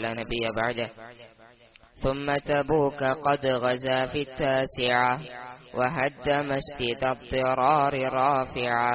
ولا نبي بعده ثم تبوك قد غزا في التاسعة وهد مسجد الضرار رافعة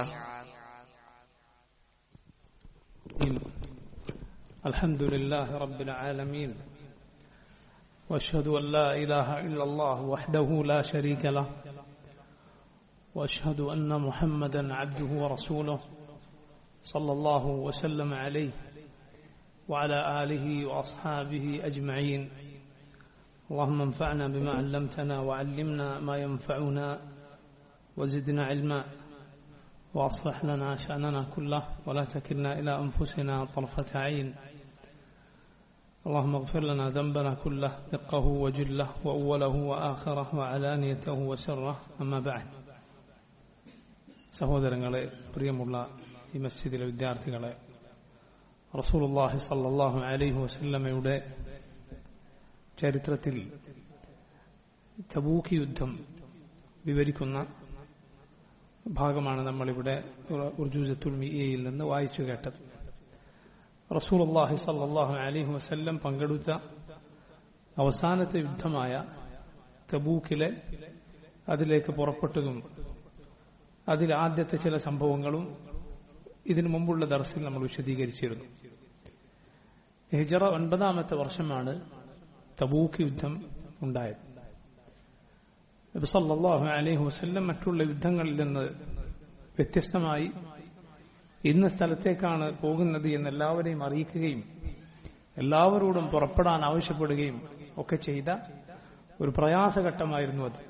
الحمد لله رب العالمين واشهد ان لا اله الا الله وحده لا شريك له واشهد ان محمدا عبده ورسوله صلى الله وسلم عليه وعلى اله واصحابه اجمعين اللهم انفعنا بما علمتنا وعلمنا ما ينفعنا وزدنا علما واصلح لنا شاننا كله ولا تكلنا الى انفسنا طرفه عين اللهم اغفر لنا ذنبنا كله دقه وجله واوله واخره وعلانيته وسره اما بعد സഹോദരങ്ങളെ പ്രിയമുള്ള ഈ മസ്ജിദിലെ വിദ്യാർത്ഥികളെ റസൂലുള്ളാഹി സല്ലല്ലാഹു അലൈഹി വസല്ലമയുടെ ചരിത്രത്തിൽ തബൂക്ക് യുദ്ധം വിവരിക്കുന്ന ഭാഗമാണ് നമ്മളിവിടെ ഉർജൂജത്തുൽ മിയയിൽ നിന്ന് വായിച്ചു കേട്ടത് റസൂലുള്ളാഹി സല്ലല്ലാഹു അലൈഹി വസല്ലം പങ്കെടുത്ത അവസാനത്തെ യുദ്ധമായ തബൂക്കിലെ അതിലേക്ക് പുറപ്പെട്ടതും അതിൽ ആദ്യത്തെ ചില സംഭവങ്ങളും ഇതിനു മുമ്പുള്ള ദർസിൽ നമ്മൾ വിശദീകരിച്ചിരുന്നു ഹിജറ ഒൻപതാമത്തെ വർഷമാണ് തബൂക്ക് യുദ്ധം ഉണ്ടായത് നബി സല്ലല്ലാഹു അലൈഹി വസല്ലം മറ്റുള്ള യുദ്ധങ്ങളിൽ നിന്ന് വ്യത്യസ്തമായി ഇന്ന സ്ഥലത്തേക്കാണ് പോകുന്നത് എന്ന് എല്ലാവരെയും അറിയിക്കുകയും എല്ലാവരോടും പുറപ്പെടാൻ ആവശ്യപ്പെടുകയും ഒക്കെ ചെയ്ത ഒരു പ്രയാസഘട്ടമായിരുന്നു അത്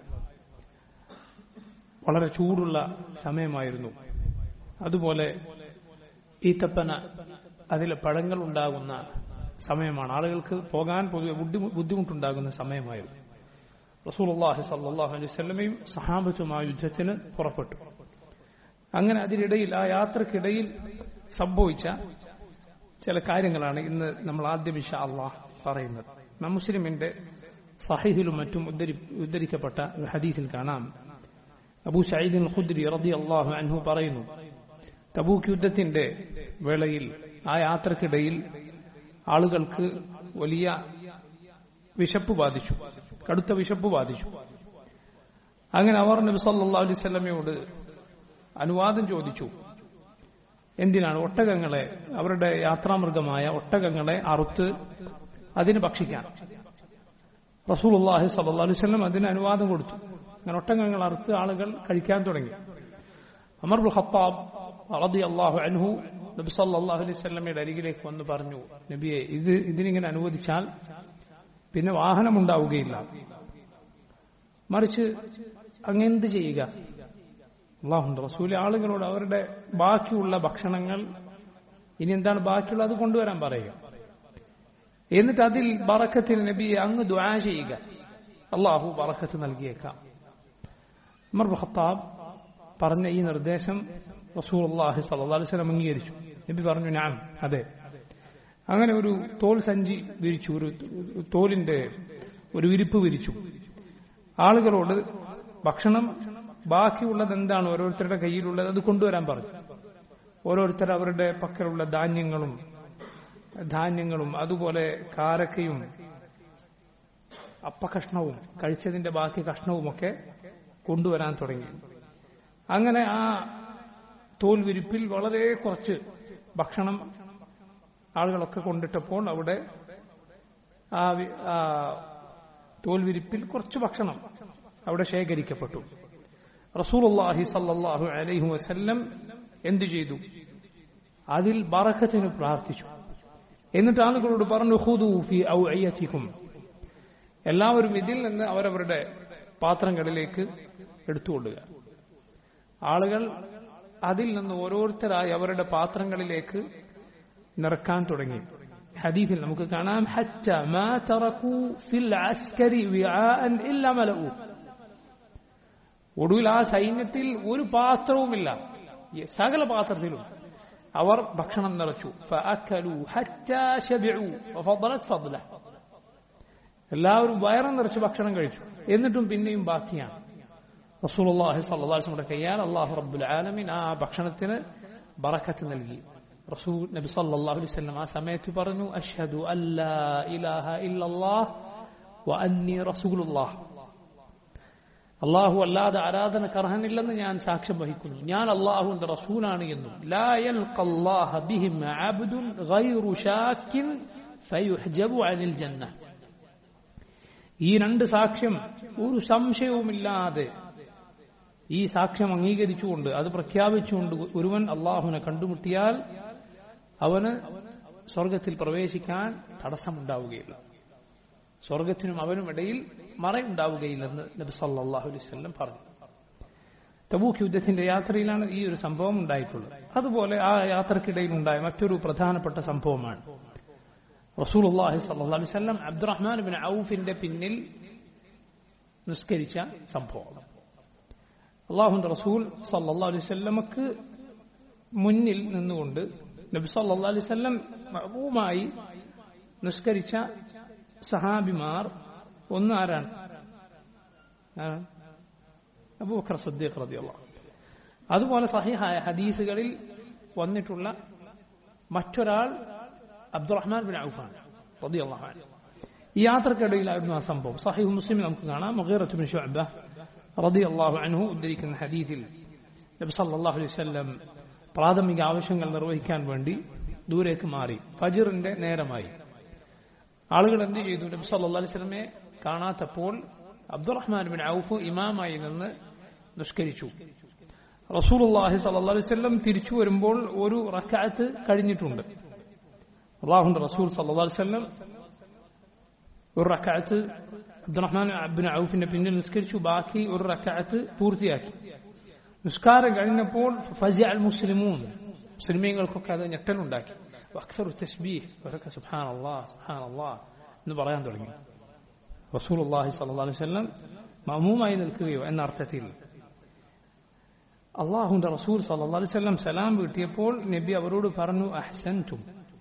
വളരെ ചൂടുള്ള സമയമായിരുന്നു അതുപോലെ ഈത്തപ്പന അതിലെ പഴങ്ങൾ ഉണ്ടാകുന്ന സമയമാണ് ആളുകൾക്ക് പോകാൻ പൊതുവെ ബുദ്ധിമുട്ടുണ്ടാകുന്ന സമയമായിരുന്നു റസൂലുള്ളാഹി സല്ലല്ലാഹു അലൈഹി വസല്ലമയും സഹാബത്തുമായ യുദ്ധത്തിന് പുറപ്പെട്ടു അങ്ങനെ അതിനിടയിൽ ആ യാത്രക്കിടയിൽ സംഭവിച്ച ചില കാര്യങ്ങളാണ് ഇന്ന് നമ്മൾ ആദ്യം ഇഷ അള്ളാഹ് പറയുന്നത് മുസ്ലിമിന്റെ സഹിഹിലും മറ്റും ഉദ്ധരിക്കപ്പെട്ട ഒരു ഹദീസിൽ കാണാം അബൂ സയ്യിദ് ഖുദ്രി റതി അള്ളാഹു അൻഹു പറയുന്നു തബൂക്ക് യുദ്ധത്തിന്റെ വേളയിൽ ആ യാത്രക്കിടയിൽ ആളുകൾക്ക് വലിയ വിശപ്പ് ബാധിച്ചു കടുത്ത വിശപ്പ് ബാധിച്ചു അങ്ങനെ അവർ നബി സല്ലല്ലാഹു അലൈഹി വസല്ലമയോട് അനുവാദം ചോദിച്ചു എന്തിനാണ് ഒട്ടകങ്ങളെ അവരുടെ യാത്രാമൃഗമായ ഒട്ടകങ്ങളെ അറുത്ത് അതിന് ഭക്ഷിക്കാൻ റസൂലുള്ളാഹി സല്ലല്ലാഹു അലൈഹി വസല്ലം അതിന് അനുവാദം കൊടുത്തു അങ്ങനെ ഒട്ടകങ്ങൾ അറുത്ത് ആളുകൾ കഴിക്കാൻ തുടങ്ങി അമർ ബുൽ ഖത്താബ് റളിയല്ലാഹു അൻഹു നബി സല്ലല്ലാഹു അലൈഹി വസല്ലമയുടെ അരികിലേക്ക് വന്ന് പറഞ്ഞു നബിയെ ഇത് ഇതിനിങ്ങനെ അനുവദിച്ചാൽ പിന്നെ വാഹനമുണ്ടാവുകയില്ല മറിച്ച് അങ്ങെന്ത് ചെയ്യുക അള്ളാഹുണ്ട് റസൂല് ആളുകളോട് അവരുടെ ബാക്കിയുള്ള ഭക്ഷണങ്ങൾ ഇനി എന്താണ് ബാക്കിയുള്ളത് അത് കൊണ്ടുവരാൻ പറയുക എന്നിട്ട് അതിൽ ബറക്കത്തിന് നബിയെ അങ്ങ് ദ്വാ ചെയ്യുക അള്ളാഹു ബറക്കത്ത് നൽകിയേക്കാം ഉമർ ഖത്താബ് പറഞ്ഞ ഈ നിർദ്ദേശം റസൂൽ അള്ളാഹി സല്ലി സ്വലം അംഗീകരിച്ചു നബി പറഞ്ഞു ഞാൻ അതെ അങ്ങനെ ഒരു തോൽ സഞ്ചി വിരിച്ചു ഒരു തോലിന്റെ ഒരു വിരിപ്പ് വിരിച്ചു ആളുകളോട് ഭക്ഷണം ബാക്കിയുള്ളത് എന്താണ് ഓരോരുത്തരുടെ കയ്യിലുള്ളത് അത് കൊണ്ടുവരാൻ പറഞ്ഞു ഓരോരുത്തർ അവരുടെ പക്കലുള്ള ധാന്യങ്ങളും ധാന്യങ്ങളും അതുപോലെ കാരക്കയും അപ്പകഷ്ണവും കഴിച്ചതിന്റെ ബാക്കി കഷ്ണവുമൊക്കെ കൊണ്ടുവരാൻ തുടങ്ങി അങ്ങനെ ആ തോൽ വിരിപ്പിൽ വളരെ കുറച്ച് ഭക്ഷണം ആളുകളൊക്കെ കൊണ്ടിട്ടപ്പോൾ അവിടെ ആ തോൽവിരിപ്പിൽ കുറച്ച് ഭക്ഷണം അവിടെ ശേഖരിക്കപ്പെട്ടു റസൂലുള്ളാഹി സല്ലല്ലാഹു അലൈഹി വസല്ലം എന്തു ചെയ്തു അതിൽ ബറക്കത്തിന് പ്രാർത്ഥിച്ചു എന്നിട്ട് ആളുകളോട് പറഞ്ഞു ഹുദു ഫി ഔഅയതികും എല്ലാവരും ഇതിൽ നിന്ന് അവരവരുടെ പാത്രങ്ങളിലേക്ക് എടുത്തുകൊള്ളുക ആളുകൾ അതിൽ നിന്ന് ഓരോരുത്തരായി അവരുടെ പാത്രങ്ങളിലേക്ക് നിറക്കാൻ തുടങ്ങി ഹദീസിൽ നമുക്ക് കാണാം ഹറ്റ മാ തറകൂ ഫിൽ അസ്കരി വിആഅൻ ഇല്ല മലഉ ഒടുവിൽ ആ സൈന്യത്തിൽ ഒരു പാത്രവുമില്ല സകല പാത്രത്തിലും അവർ ഭക്ഷണം നിറച്ചു فأكلوا حتى شبعوا وفضلت فضله എല്ലാവരും വയറം നിറച്ച് ഭക്ഷണം കഴിച്ചു എന്നിട്ടും പിന്നെയും ബാക്കിയാണ് റസൂലുള്ളാഹി സ്വല്ലല്ലാഹു അലൈഹി വസല്ലം കയ്യാൽ അല്ലാഹു റബ്ബുൽ ആലമീൻ ആ ഭക്ഷണത്തിന് ബറക്കത്ത് നൽകി റസൂൽ നബി സല്ലല്ലാഹു അലൈഹി വസല്ലം ആ സമയത്ത് പറഞ്ഞു അഷ്ഹദു അല്ലാ ഇലാഹ ഇല്ലല്ലാഹ് വ അന്നി റസൂലുള്ളാഹ് അള്ളാഹു അല്ലാതെ ആരാധനക്ക് അർഹനില്ലെന്ന് ഞാൻ സാക്ഷ്യം വഹിക്കുന്നു ഞാൻ അള്ളാഹുവിന്റെ റസൂലാണ് എന്നും ലാ യൽഖല്ലാഹ ബിഹിം അബ്ദുൻ ഗൈറു ഷാക്കിൻ ഫയുഹ്ജബു അനിൽ ജന്ന ഈ രണ്ട് സാക്ഷ്യം ഒരു സംശയവുമില്ലാതെ ഈ സാക്ഷ്യം അംഗീകരിച്ചുകൊണ്ട് അത് പ്രഖ്യാപിച്ചുകൊണ്ട് ഒരുവൻ അള്ളാഹുവിനെ കണ്ടുമുട്ടിയാൽ അവന് സ്വർഗത്തിൽ പ്രവേശിക്കാൻ തടസ്സമുണ്ടാവുകയില്ല സ്വർഗത്തിനും അവനും ഇടയിൽ മറയുണ്ടാവുകയില്ലെന്ന് നബി സല്ലല്ലാഹു അലൈഹി വസല്ലം പറഞ്ഞു തബൂക്ക് യുദ്ധത്തിന്റെ യാത്രയിലാണ് ഈ ഒരു സംഭവം ഉണ്ടായിട്ടുള്ളത് അതുപോലെ ആ യാത്രക്കിടയിൽ ഉണ്ടായ മറ്റൊരു പ്രധാനപ്പെട്ട സംഭവമാണ് റസൂലുള്ളാഹി സല്ലല്ലാഹു അലൈഹി വസല്ലം അബ്ദുറഹ്മാൻ ബിൻ ഔഫിന്റെ പിന്നിൽ നിസ്കരിച്ച സംഭവം അള്ളാഹുന്റെ റസൂൽ സല്ലല്ലാഹു അലൈഹി വസല്ലമക്ക് മുന്നിൽ നിന്നുകൊണ്ട് നബി സല്ലല്ലാഹു അലൈഹി വസല്ലം മഅമൂമായി നിസ്കരിച്ച സഹാബിമാർ ഒന്ന് ആരാണ് അബൂബക്കർ സദ്ദീഖ് റളിയല്ലാഹു അതുപോലെ സഹിഹായ ഹദീസുകളിൽ വന്നിട്ടുള്ള മറ്റൊരാൾ അബ്ദുറഹ്മാൻ ബിൻ ഔഫാൻ റളിയല്ലാഹു അൻഹു ഈ യാത്രക്കിടയിലായിരുന്നു ആ സംഭവം സഹീഹ് മുസ്ലിമിൽ നമുക്ക് കാണാം മുഗീറത്ത് ബിൻ ശുഅബ റളിയല്ലാഹു അൻഹു ഉദ്ധരിക്കുന്ന ഹദീസിൽ നബി സല്ലല്ലാഹു അലൈഹി വസല്ലം പ്രാഥമിക ആവശ്യങ്ങൾ നിർവഹിക്കാൻ വേണ്ടി ദൂരേക്ക് മാറി ഫജിറിന്റെ നേരമായി ആളുകൾ എന്ത് ചെയ്തു നബി സല്ലല്ലാഹു അലൈഹി വസല്ലമയെ കാണാത്തപ്പോൾ അബ്ദുറഹ്മാൻ ബിൻ ഔഫ് ഇമാമായി നിന്ന് നിഷ്കരിച്ചു റസൂലുള്ളാഹി സല്ലല്ലാഹു അലൈഹി വസല്ലം തിരിച്ചു വരുമ്പോൾ ഒരു റക്അത്ത് കഴിഞ്ഞിട്ടുണ്ട് അള്ളാഹുന്റെ റസൂൽ സല്ലല്ലാഹു അലൈഹി വസല്ലം ഒരു റക്അത്ത് അബ്ദുറഹ്മാൻ ബിൻ ഔഫിന്റെ പിന്നിൽ നിസ്കരിച്ചു ബാക്കി ഒരു റക്അത്ത് പൂർത്തിയാക്കി നിസ്കാരം കഴിഞ്ഞപ്പോൾ ഫസിഅ അൽ മുസ്ലിമൂൻ മുസ്ലിമീങ്ങൾക്കൊക്കെ അത് ഞെട്ടലുണ്ടാക്കി അക്സർ തസ്ബീഹ് അവരൊക്കെ സുബ്ഹാൻ അള്ളാഹ് സുബ്ഹാൻ അള്ളാഹ് എന്ന് പറയാൻ തുടങ്ങി റസൂൽ അള്ളാഹി സല്ലല്ലാഹു അലൈഹി വസല്ലം മഅമൂമായി നിൽക്കുകയോ എന്ന അർത്ഥത്തിൽ അള്ളാഹുന്റെ റസൂൽ സല്ലല്ലാഹു അലൈഹി വസല്ലം സലാം വീട്ടിയപ്പോൾ നബി അവരോട് പറഞ്ഞു അഹ്സൻതും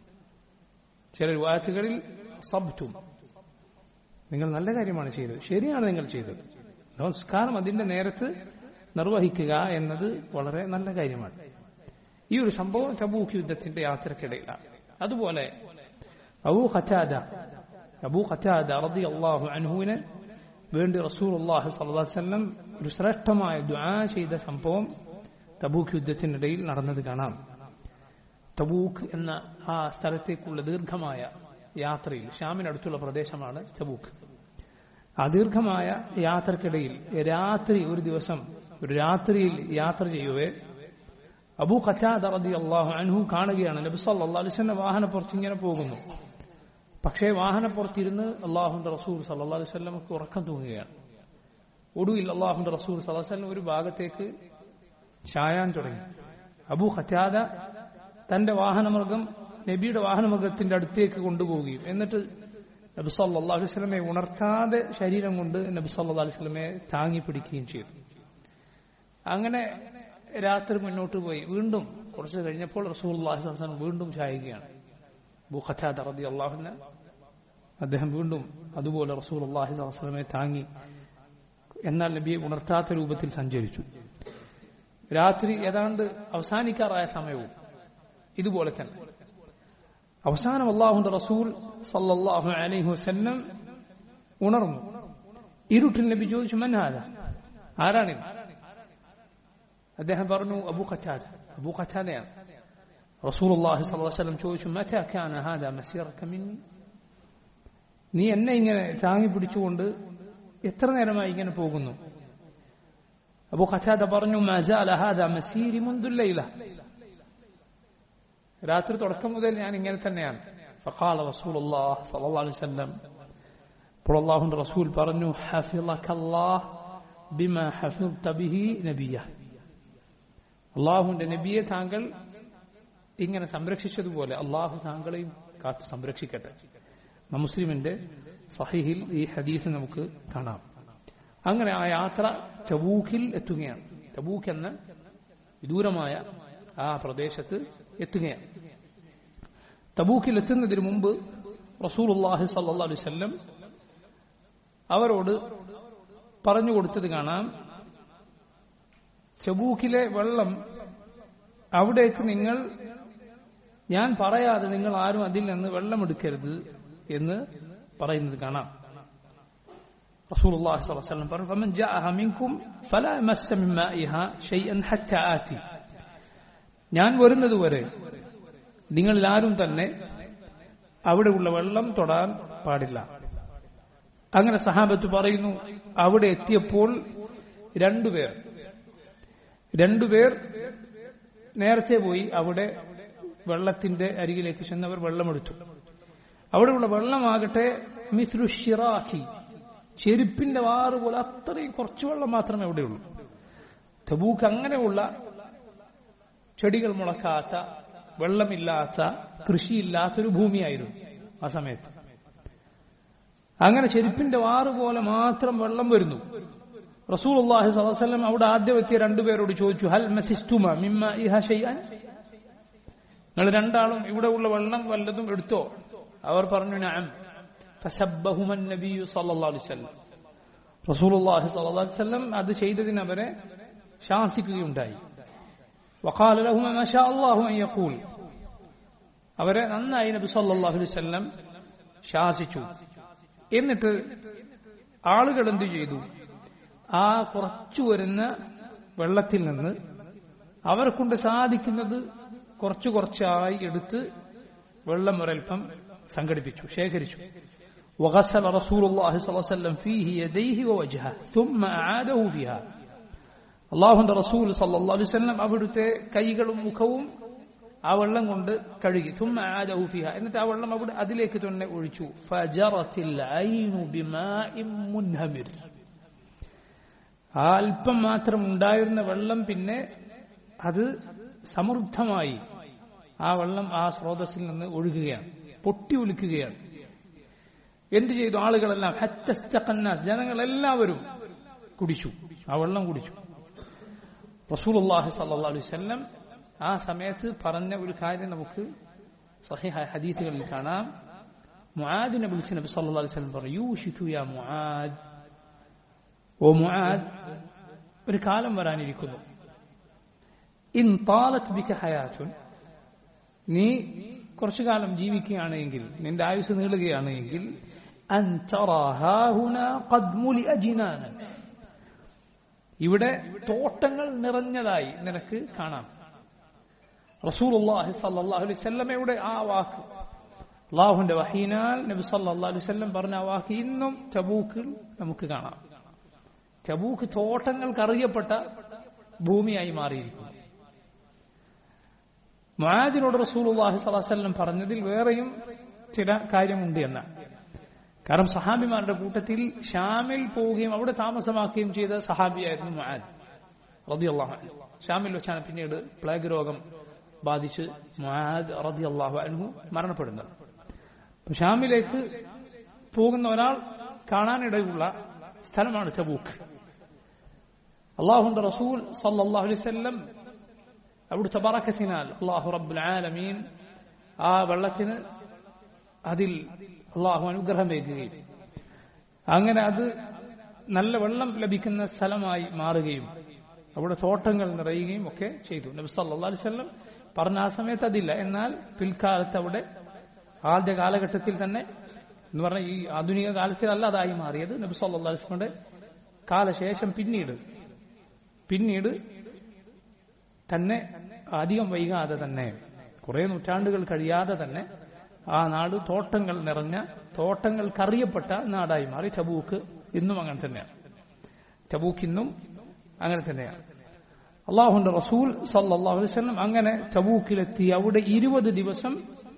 ചില വാറ്റുകളിൽ സബ്തും നിങ്ങൾ നല്ല കാര്യമാണ് ചെയ്തത് ശരിയാണ് നിങ്ങൾ ചെയ്തത് നമസ്കാരം അതിന്റെ നേരത്ത് നിർവഹിക്കുക എന്നത് വളരെ നല്ല കാര്യമാണ് ഈ ഒരു സംഭവം തബൂക്ക് യുദ്ധത്തിന്റെ യാത്രക്കിടയിലാണ് അതുപോലെ അബൂ ഖറ്റാദ അബൂ ഖറ്റാദ റതി അള്ളാഹു അൻഹുവിന് വേണ്ടി റസൂൽ അള്ളാഹു സല്ലാസ്ലം ഒരു ശ്രേഷ്ഠമായ ദുആ ചെയ്ത സംഭവം തബൂക്ക് യുദ്ധത്തിനിടയിൽ നടന്നത് കാണാം തബൂക്ക് എന്ന ആ സ്ഥലത്തേക്കുള്ള ദീർഘമായ യാത്രയിൽ ഷാമിനടുത്തുള്ള പ്രദേശമാണ് തബൂക്ക് ആ ദീർഘമായ യാത്രക്കിടയിൽ രാത്രി ഒരു ദിവസം ഒരു രാത്രിയിൽ യാത്ര ചെയ്യുവേ അബൂ ഖറ്റാദ റതി അള്ളാഹു അൻഹു കാണുകയാണ് നബി സല്ലല്ലാഹു അലൈഹി വസല്ലം വാഹനപ്പുറത്ത് ഇങ്ങനെ പോകുന്നു പക്ഷേ വാഹനപ്പുറത്തിരുന്ന് അള്ളാഹുന്റെ റസൂൽ സല്ലല്ലാഹു അലൈഹി വസല്ലമക്ക് ഉറക്കം തൂങ്ങുകയാണ് ഒടുവിൽ അള്ളാഹുന്റെ റസൂൽ സല്ലല്ലാഹു അലൈഹി വസല്ലം ഒരു ഭാഗത്തേക്ക് ചായാൻ തുടങ്ങി അബൂ ഖറ്റാദ തന്റെ വാഹനമൃഗം നബിയുടെ വാഹനമൃഗത്തിന്റെ അടുത്തേക്ക് കൊണ്ടുപോവുകയും എന്നിട്ട് നബി സല്ലല്ലാഹു അലൈഹി വസല്ലമയെ ഉണർത്താതെ ശരീരം കൊണ്ട് നബി സല്ലല്ലാഹു അലൈഹി വസല്ലമയെ താങ്ങി പിടിക്കുകയും ചെയ്തു അങ്ങനെ രാത്രി മുന്നോട്ട് പോയി വീണ്ടും കുറച്ച് കഴിഞ്ഞപ്പോൾ റസൂലുള്ളാഹി സ്വല്ലല്ലാഹു അലൈഹി വസല്ലം വീണ്ടും ചായുകയാണ് ബുഖറ്റാദ റളിയല്ലാഹു അൻഹു അദ്ദേഹം വീണ്ടും അതുപോലെ റസൂലുള്ളാഹി സ്വല്ലല്ലാഹു അലൈഹി വസല്ലമയെ താങ്ങി എന്നാൽ നബിയെ ഉണർത്താത്ത രൂപത്തിൽ സഞ്ചരിച്ചു രാത്രി ഏതാണ്ട് അവസാനിക്കാറായ സമയവും ഇതുപോലെ തന്നെ അവസാനം അള്ളാഹുന്റെ റസൂൽ സല്ലല്ലാഹു അലൈഹി വസല്ലം ഉണർന്നു ഇരുട്ടിൽ നബി ചോദിച്ചു മന്നാത ആരാണിത് അദ്ദേഹം പറഞ്ഞു അബു ഖറ്റാദ അബു ഖറ്റാദയാണ് റസൂലുള്ളാഹി സ്വല്ലല്ലാഹു അലൈഹി വസല്ലം ചോദിച്ചു മറ്റാ കാന ഹാദാ മസീറക മിന്നി നീ എന്നെ ഇങ്ങനെ താങ്ങി പിടിച്ചുകൊണ്ട് എത്ര നേരമായി ഇങ്ങനെ പോകുന്നു അബു ഖറ്റാദ പറഞ്ഞു മസാല ഹാദാ മസീരി മുന്ദുല്ലൈല രാത്രി തുടക്കം മുതൽ ഞാൻ ഇങ്ങനെ തന്നെയാണ് فقال رسول الله صلى الله عليه وسلم അപ്പോൾ അള്ളാഹുന്റെ റസൂൽ പറഞ്ഞു حفظك الله بما حفظت به نبيه അള്ളാഹുവിന്റെ നബിയെ താങ്കൾ ഇങ്ങനെ സംരക്ഷിച്ചതുപോലെ അള്ളാഹു താങ്കളെയും കാത്തു സംരക്ഷിക്കട്ടെ മുസ്ലിമിന്റെ സഹിഹിൽ ഈ ഹദീസ് നമുക്ക് കാണാം അങ്ങനെ ആ യാത്ര ചബൂക്കിൽ എത്തുകയാണ് ചബൂക്ക് എന്ന വിദൂരമായ ആ പ്രദേശത്ത് എത്തുകയാണ് തബൂക്കിൽ എത്തുന്നതിന് മുമ്പ് റസൂലുള്ളാഹി സല്ലല്ലാഹു അലൈഹി വസല്ലം അവരോട് പറഞ്ഞു കൊടുത്തത് കാണാം ചബൂക്കിലെ വെള്ളം അവിടേക്ക് നിങ്ങൾ ഞാൻ പറയാതെ നിങ്ങൾ ആരും അതിൽ നിന്ന് വെള്ളമെടുക്കരുത് എന്ന് പറയുന്നത് കാണാം رسول الله صلى الله عليه وسلم പറഞ്ഞു فمن جاءها منكم فلا يمس من مائها شيئا حتى آتي ഞാൻ വരുന്നത് വരെ നിങ്ങളിൽ ആരും തന്നെ അവിടെയുള്ള വെള്ളം തൊടാൻ പാടില്ല അങ്ങനെ സഹാബത്ത് പറയുന്നു അവിടെ എത്തിയപ്പോൾ രണ്ടുപേർ രണ്ടുപേർ നേരത്തെ പോയി അവിടെ വെള്ളത്തിന്റെ അരികിലേക്ക് ചെന്നവർ വെള്ളമെടുത്തു അവിടെയുള്ള വെള്ളമാകട്ടെ മിസ്രു ഷിറാഖി ചെരുപ്പിന്റെ വാറ് പോലെ അത്രയും കുറച്ച് വെള്ളം മാത്രമേ അവിടെയുള്ളൂ തബൂക്ക് അങ്ങനെയുള്ള ചെടികൾ മുളക്കാത്ത വെള്ളമില്ലാത്ത കൃഷിയില്ലാത്തൊരു ഭൂമിയായിരുന്നു ആ സമയത്ത് അങ്ങനെ ചെരുപ്പിന്റെ വാറ് പോലെ മാത്രം വെള്ളം വരുന്നു റസൂൽ അള്ളാഹി സ്വലം അവിടെ ആദ്യം എത്തിയ രണ്ടുപേരോട് ചോദിച്ചു ഹൽ മസിസ്തുമ മിമ്മ ഇഹ ഷെയ്യാൻ നിങ്ങൾ രണ്ടാളും ഇവിടെ ഉള്ള വെള്ളം വല്ലതും എടുത്തോ അവർ പറഞ്ഞു ഞാൻ ഫസബ്ബഹുമൻ നബിയു സല്ലല്ലാഹു അലൈഹി വസല്ലം റസൂലുള്ളാഹി സ്വല്ലല്ലാഹു അലൈഹി വസല്ലം അത് ചെയ്തതിന് അവരെ ശാസിക്കുകയുണ്ടായി وقال لهما ما شاء الله أن يقول അവരെ നന്നായി നബി സല്ലല്ലാഹു അലൈഹി വസല്ലം ശാസിച്ചു എന്നിട്ട് ആളുകൾ എന്തു ചെയ്തു ആ കുറച്ചു വരുന്ന വെള്ളത്തിൽ നിന്ന് അവരെ കൊണ്ട് സാധിക്കുന്നത് കുറച്ചു കുറച്ചായി എടുത്ത് വെള്ളം ഒരൽപ്പം സംഘടിപ്പിച്ചു ശേഖരിച്ചു وغسل رسول الله صلى الله عليه وسلم فيه يديه ووجهه ثم أعاده فيها അള്ളാഹുന്റെ റസൂൽ സല്ലാ അലൈവല്ലം അവിടുത്തെ കൈകളും മുഖവും ആ വെള്ളം കൊണ്ട് കഴുകി ثم عاده فيها എന്നിട്ട് ആ വെള്ളം അവിടെ അതിലേക്ക് തന്നെ ഒഴിച്ചു فجرت العين بماء منهمر ആ അല്പം മാത്രം ഉണ്ടായിരുന്ന വെള്ളം പിന്നെ അത് സമൃദ്ധമായി ആ വെള്ളം ആ സ്രോതസ്സിൽ നിന്ന് ഒഴുകുകയാണ് പൊട്ടി ഒലിക്കുകയാണ് എന്ത് ചെയ്തു ആളുകളെല്ലാം ഹത്തസ്തഖന്നാസ് ജനങ്ങളെല്ലാവരും കുടിച്ചു ആ വെള്ളം കുടിച്ചു റസൂലുള്ളാഹി സല്ലല്ലാഹു അലൈഹി വസല്ലം ആ സമയത്ത് പറഞ്ഞ ഒരു കാര്യം നമുക്ക് സഹിഹ ഹദീസുകളിൽ കാണാം മുആദിനെ വിളിച്ച് നബി സല്ലല്ലാഹു അലൈഹി വസല്ലം പറഞ്ഞു യൂഷിതു യാ മുആദ് ഓ മുആദ് ഒരു കാലം വരാനിരിക്കുന്നു ഇൻ താലത്ത് ബിക ഹയാത്തുൻ നീ കുറച്ചു കാലം ജീവിക്കുകയാണെങ്കിൽ നിന്റെ ആയുസ് നീളുകയാണെങ്കിൽ അൻ തറാ ഹാഹുന ഖദ് മുലിഅ ജിനാനൻ ഇവിടെ തോട്ടങ്ങൾ നിറഞ്ഞതായി നിനക്ക് കാണാം റസൂലുള്ളാഹി സല്ലല്ലാഹു അലൈഹി വസല്ലമയുടെ ആ വാക്ക് അള്ളാഹുവിന്റെ വഹീനാൽ നബി സല്ലല്ലാഹു അലൈഹി വസല്ലം പറഞ്ഞ ആ വാക്ക് ഇന്നും തബൂക്കിൽ നമുക്ക് കാണാം തബൂക്ക് തോട്ടങ്ങൾക്ക് അറിയപ്പെട്ട ഭൂമിയായി മാറിയിരിക്കുന്നു മുആദിനോട് റസൂലുള്ളാഹി സ്വല്ലല്ലാഹു അലൈഹി വസല്ലം പറഞ്ഞതിൽ വേറെയും ചില കാര്യമുണ്ട് എന്ന കാരണം സഹാബിമാരുടെ കൂട്ടത്തിൽ ഷാമിൽ പോവുകയും അവിടെ താമസമാക്കുകയും ചെയ്ത സഹാബിയായിരുന്നു മുആദ് റളിയല്ലാഹു അൻഹു ഷാമിൽ വെച്ചാണ് പിന്നീട് പ്ലേഗ് രോഗം ബാധിച്ച് മുആദ് റളിയല്ലാഹു അൻഹു മരണപ്പെടുന്നത് ഷാമിലേക്ക് പോകുന്ന ഒരാൾ കാണാനിടയുള്ള സ്ഥലമാണ് തബൂക്ക് അള്ളാഹുന്റെ റസൂൽ സല്ലല്ലാഹു അലൈഹി വസല്ലം അവിടുത്തെ ബറക്കത്തിനാൽ അള്ളാഹു റബ്ബുൽ ആലമീൻ ആ വെള്ളത്തിന് അതിൽ അള്ളാഹു അനുഗ്രഹം വയ്ക്കുകയും അങ്ങനെ അത് നല്ല വെള്ളം ലഭിക്കുന്ന സ്ഥലമായി മാറുകയും അവിടെ തോട്ടങ്ങൾ നിറയുകയും ഒക്കെ ചെയ്തു നബി സല്ലല്ലാഹു അലൈഹി വസല്ലം പറഞ്ഞ ആ സമയത്ത് അതില്ല എന്നാൽ പിൽക്കാലത്ത് അവിടെ ആദ്യ കാലഘട്ടത്തിൽ തന്നെ എന്ന് പറഞ്ഞാൽ ഈ ആധുനിക കാലത്തിലല്ല അതായി മാറിയത് നബി സല്ലല്ലാഹു അലൈഹി വസല്ലമയുടെ കാലശേഷം പിന്നീട് പിന്നീട് തന്നെ അധികം വൈകാതെ തന്നെ കുറെ നൂറ്റാണ്ടുകൾ കഴിയാതെ തന്നെ ആ നാട് തോട്ടങ്ങൾ നിറഞ്ഞ തോട്ടങ്ങൾക്കറിയപ്പെട്ട നാടായി മാറി ചബൂക്ക് ഇന്നും അങ്ങനെ തന്നെയാണ് ചബൂക്ക് ഇന്നും അങ്ങനെ തന്നെയാണ് അള്ളാഹുന്റെ റസൂൽ സല്ലാഹു അലൈവല്ലം അങ്ങനെ ചബൂക്കിലെത്തി അവിടെ ഇരുപത് ദിവസം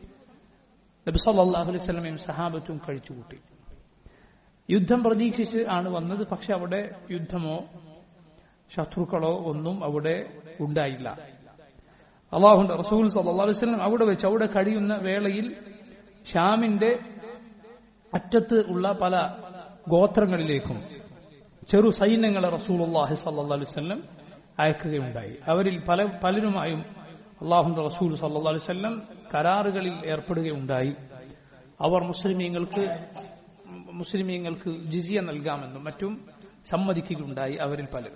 നബി സല്ലാഹു അലൈഹി സ്വലമയും സഹാബത്തും കഴിച്ചുകൂട്ടി യുദ്ധം പ്രതീക്ഷിച്ച് ആണ് വന്നത് പക്ഷെ അവിടെ യുദ്ധമോ ശത്രുക്കളോ ഒന്നും അവിടെ ഉണ്ടായില്ല അള്ളാഹുന്റെ റസൂൽ സല്ലാ അലൈവല്ലം അവിടെ വെച്ച് അവിടെ കഴിയുന്ന വേളയിൽ ഷാമിന്റെ അറ്റത്ത് ഉള്ള പല ഗോത്രങ്ങളിലേക്കും ചെറു സൈന്യങ്ങളെ റസൂൽ അള്ളാഹി സല്ലാ അലൈവല്ലം അയക്കുകയുണ്ടായി അവരിൽ പല പലരുമായും അള്ളാഹുന്റെ റസൂൽ സല്ലാ അലൈവല്ലം കരാറുകളിൽ ഏർപ്പെടുകയുണ്ടായി അവർ മുസ്ലിമീങ്ങൾക്ക് മുസ്ലിമീങ്ങൾക്ക് ജിസിയ നൽകാമെന്നും മറ്റും സമ്മതിക്കുകയുണ്ടായി അവരിൽ പലരും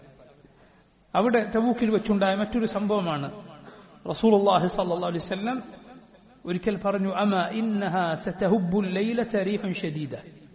അവിടെ തബൂക്കിൽ വെച്ചുണ്ടായ മറ്റൊരു സംഭവമാണ് റസൂൽ അള്ളാഹി സല്ലാ അലൈവല്ലം ഒരിക്കൽ പറഞ്ഞു അമ ഇന്നഹ സതഹുബ്ബുൽ ലൈലത റീഹുൻ ഷദീദ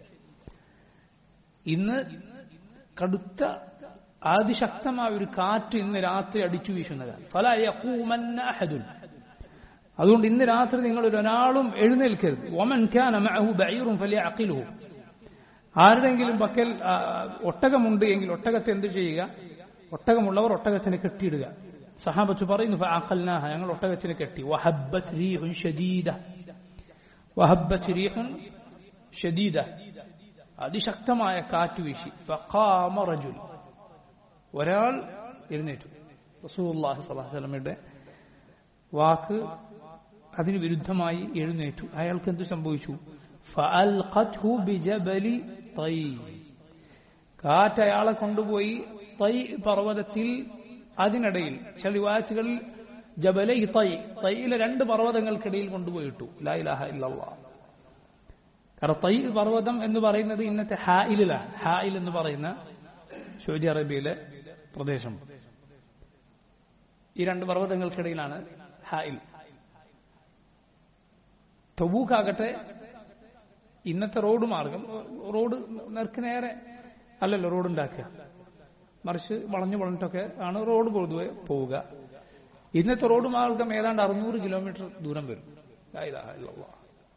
ഇന്ന് കടുത്ത അതിശക്തമായ ഒരു കാറ്റ് ഇന്ന് രാത്രി അടിച്ചു വീശുന്നതാണ് ഫല യഖൂമന്ന അഹദുൻ അതുകൊണ്ട് ഇന്ന് രാത്രി നിങ്ങൾ ഒരാളും എഴുന്നേൽക്കരുത് ഒമൻ ഖാന മഅഹു ബഈറുൻ ഫലിയഅഖിലുഹു ആരുടെങ്കിലും പക്കൽ ആ, ഒട്ടകമുണ്ട് എങ്കിൽ ഒട്ടകത്തെ എന്ത് ചെയ്യുക ഒട്ടകമുള്ളവർ ഒട്ടകത്തിനെ കെട്ടിയിടുക സഹാബത്ത് പറയുന്നു ഫഅഖൽനാഹ ഞങ്ങൾ ഒട്ടകത്തിനെ കെട്ടി വഹബ്ബത് റീഹുൻ ഷദീദ വഹബ്ബത് റീഹുൻ ഷദീദ അതിശക്തമായ കാറ്റ് വീശി ഫഖാമ റജുൽ ഒരാൾ എഴുന്നേറ്റു റസൂലുള്ളാഹി സ്വല്ലല്ലാഹു അലൈഹി വസല്ലമയുടെ വാക്ക് അതിന് വിരുദ്ധമായി എഴുന്നേറ്റു അയാൾക്ക് എന്ത് സംഭവിച്ചു ഫഅൽഖത്ഹു ബിജബലി തൈ കാറ്റ് അയാളെ കൊണ്ടുപോയി തൈ പർവ്വതത്തിൽ അതിനിടയിൽ ചില റിവായത്തുകളിൽ ജബലൈ തൈ തൈയിലെ രണ്ട് പർവ്വതങ്ങൾക്കിടയിൽ കൊണ്ടുപോയി ഇട്ടു ലാ ഇലാഹ ഇല്ലല്ലാഹ് കാരണം തൈ പർവ്വതം എന്ന് പറയുന്നത് ഇന്നത്തെ ഹായിലാണ് ഹായിൽ എന്ന് പറയുന്ന സൗദി അറേബ്യയിലെ പ്രദേശം ഈ രണ്ട് പർവ്വതങ്ങൾക്കിടയിലാണ് ഹായിൽ തബൂക്കാകട്ടെ ഇന്നത്തെ റോഡ് മാർഗം റോഡ് നേർക്ക് നേരെ അല്ലല്ലോ റോഡ് ഉണ്ടാക്കുക മറിച്ച് വളഞ്ഞു വളഞ്ഞിട്ടൊക്കെ ആണ് റോഡ് പൊതുവെ പോവുക ഇന്നത്തെ റോഡ് മാർഗം ഏതാണ്ട് അറുന്നൂറ് കിലോമീറ്റർ ദൂരം വരും ലാ ഇലാഹ ഇല്ലല്ലാഹ്.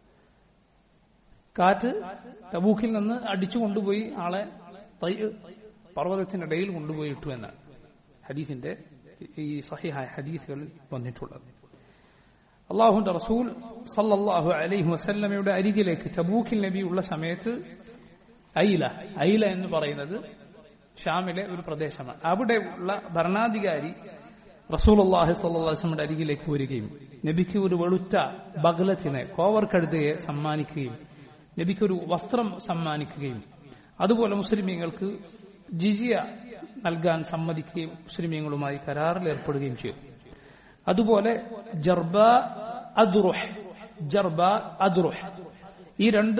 കാറ്റ് തബൂക്കിൽ നിന്ന് അടിച്ചു കൊണ്ടുപോയി ആളെ തൈ പർവ്വതത്തിനിടയിൽ കൊണ്ടുപോയി ഇട്ടു എന്നാണ് ഹദീസിന്റെ ഈ സഹിഹായ ഹദീസുകളിൽ വന്നിട്ടുള്ളത് അള്ളാഹുന്റെ റസൂൽ സല്ലല്ലാഹു അലൈഹി വസല്ലമയുടെ അരികിലേക്ക് തബൂക്കിൽ നബി ഉള്ള സമയത്ത് ഐല ഐല എന്ന് പറയുന്നത് ഷാമിലെ ഒരു പ്രദേശമാണ് അവിടെ ഉള്ള ഭരണാധികാരി റസൂൽ അള്ളാഹി സല്ലാസ്ലമിന്റെ അരികിലേക്ക് വരികയും നബിക്ക് ഒരു വെളുത്ത ബഗ്ലത്തിനെ കോവർ കഴുതയെ സമ്മാനിക്കുകയും നബിക്ക് ഒരു വസ്ത്രം സമ്മാനിക്കുകയും അതുപോലെ മുസ്ലിമീങ്ങൾക്ക് ജിജിയ നൽകാൻ സമ്മതിക്കുകയും മുസ്ലിമീങ്ങളുമായി കരാറിൽ ഏർപ്പെടുകയും ചെയ്തു അതുപോലെ ജർബ അദ്റുഹ് ജർബ അദ്റുഹ് ഈ രണ്ട്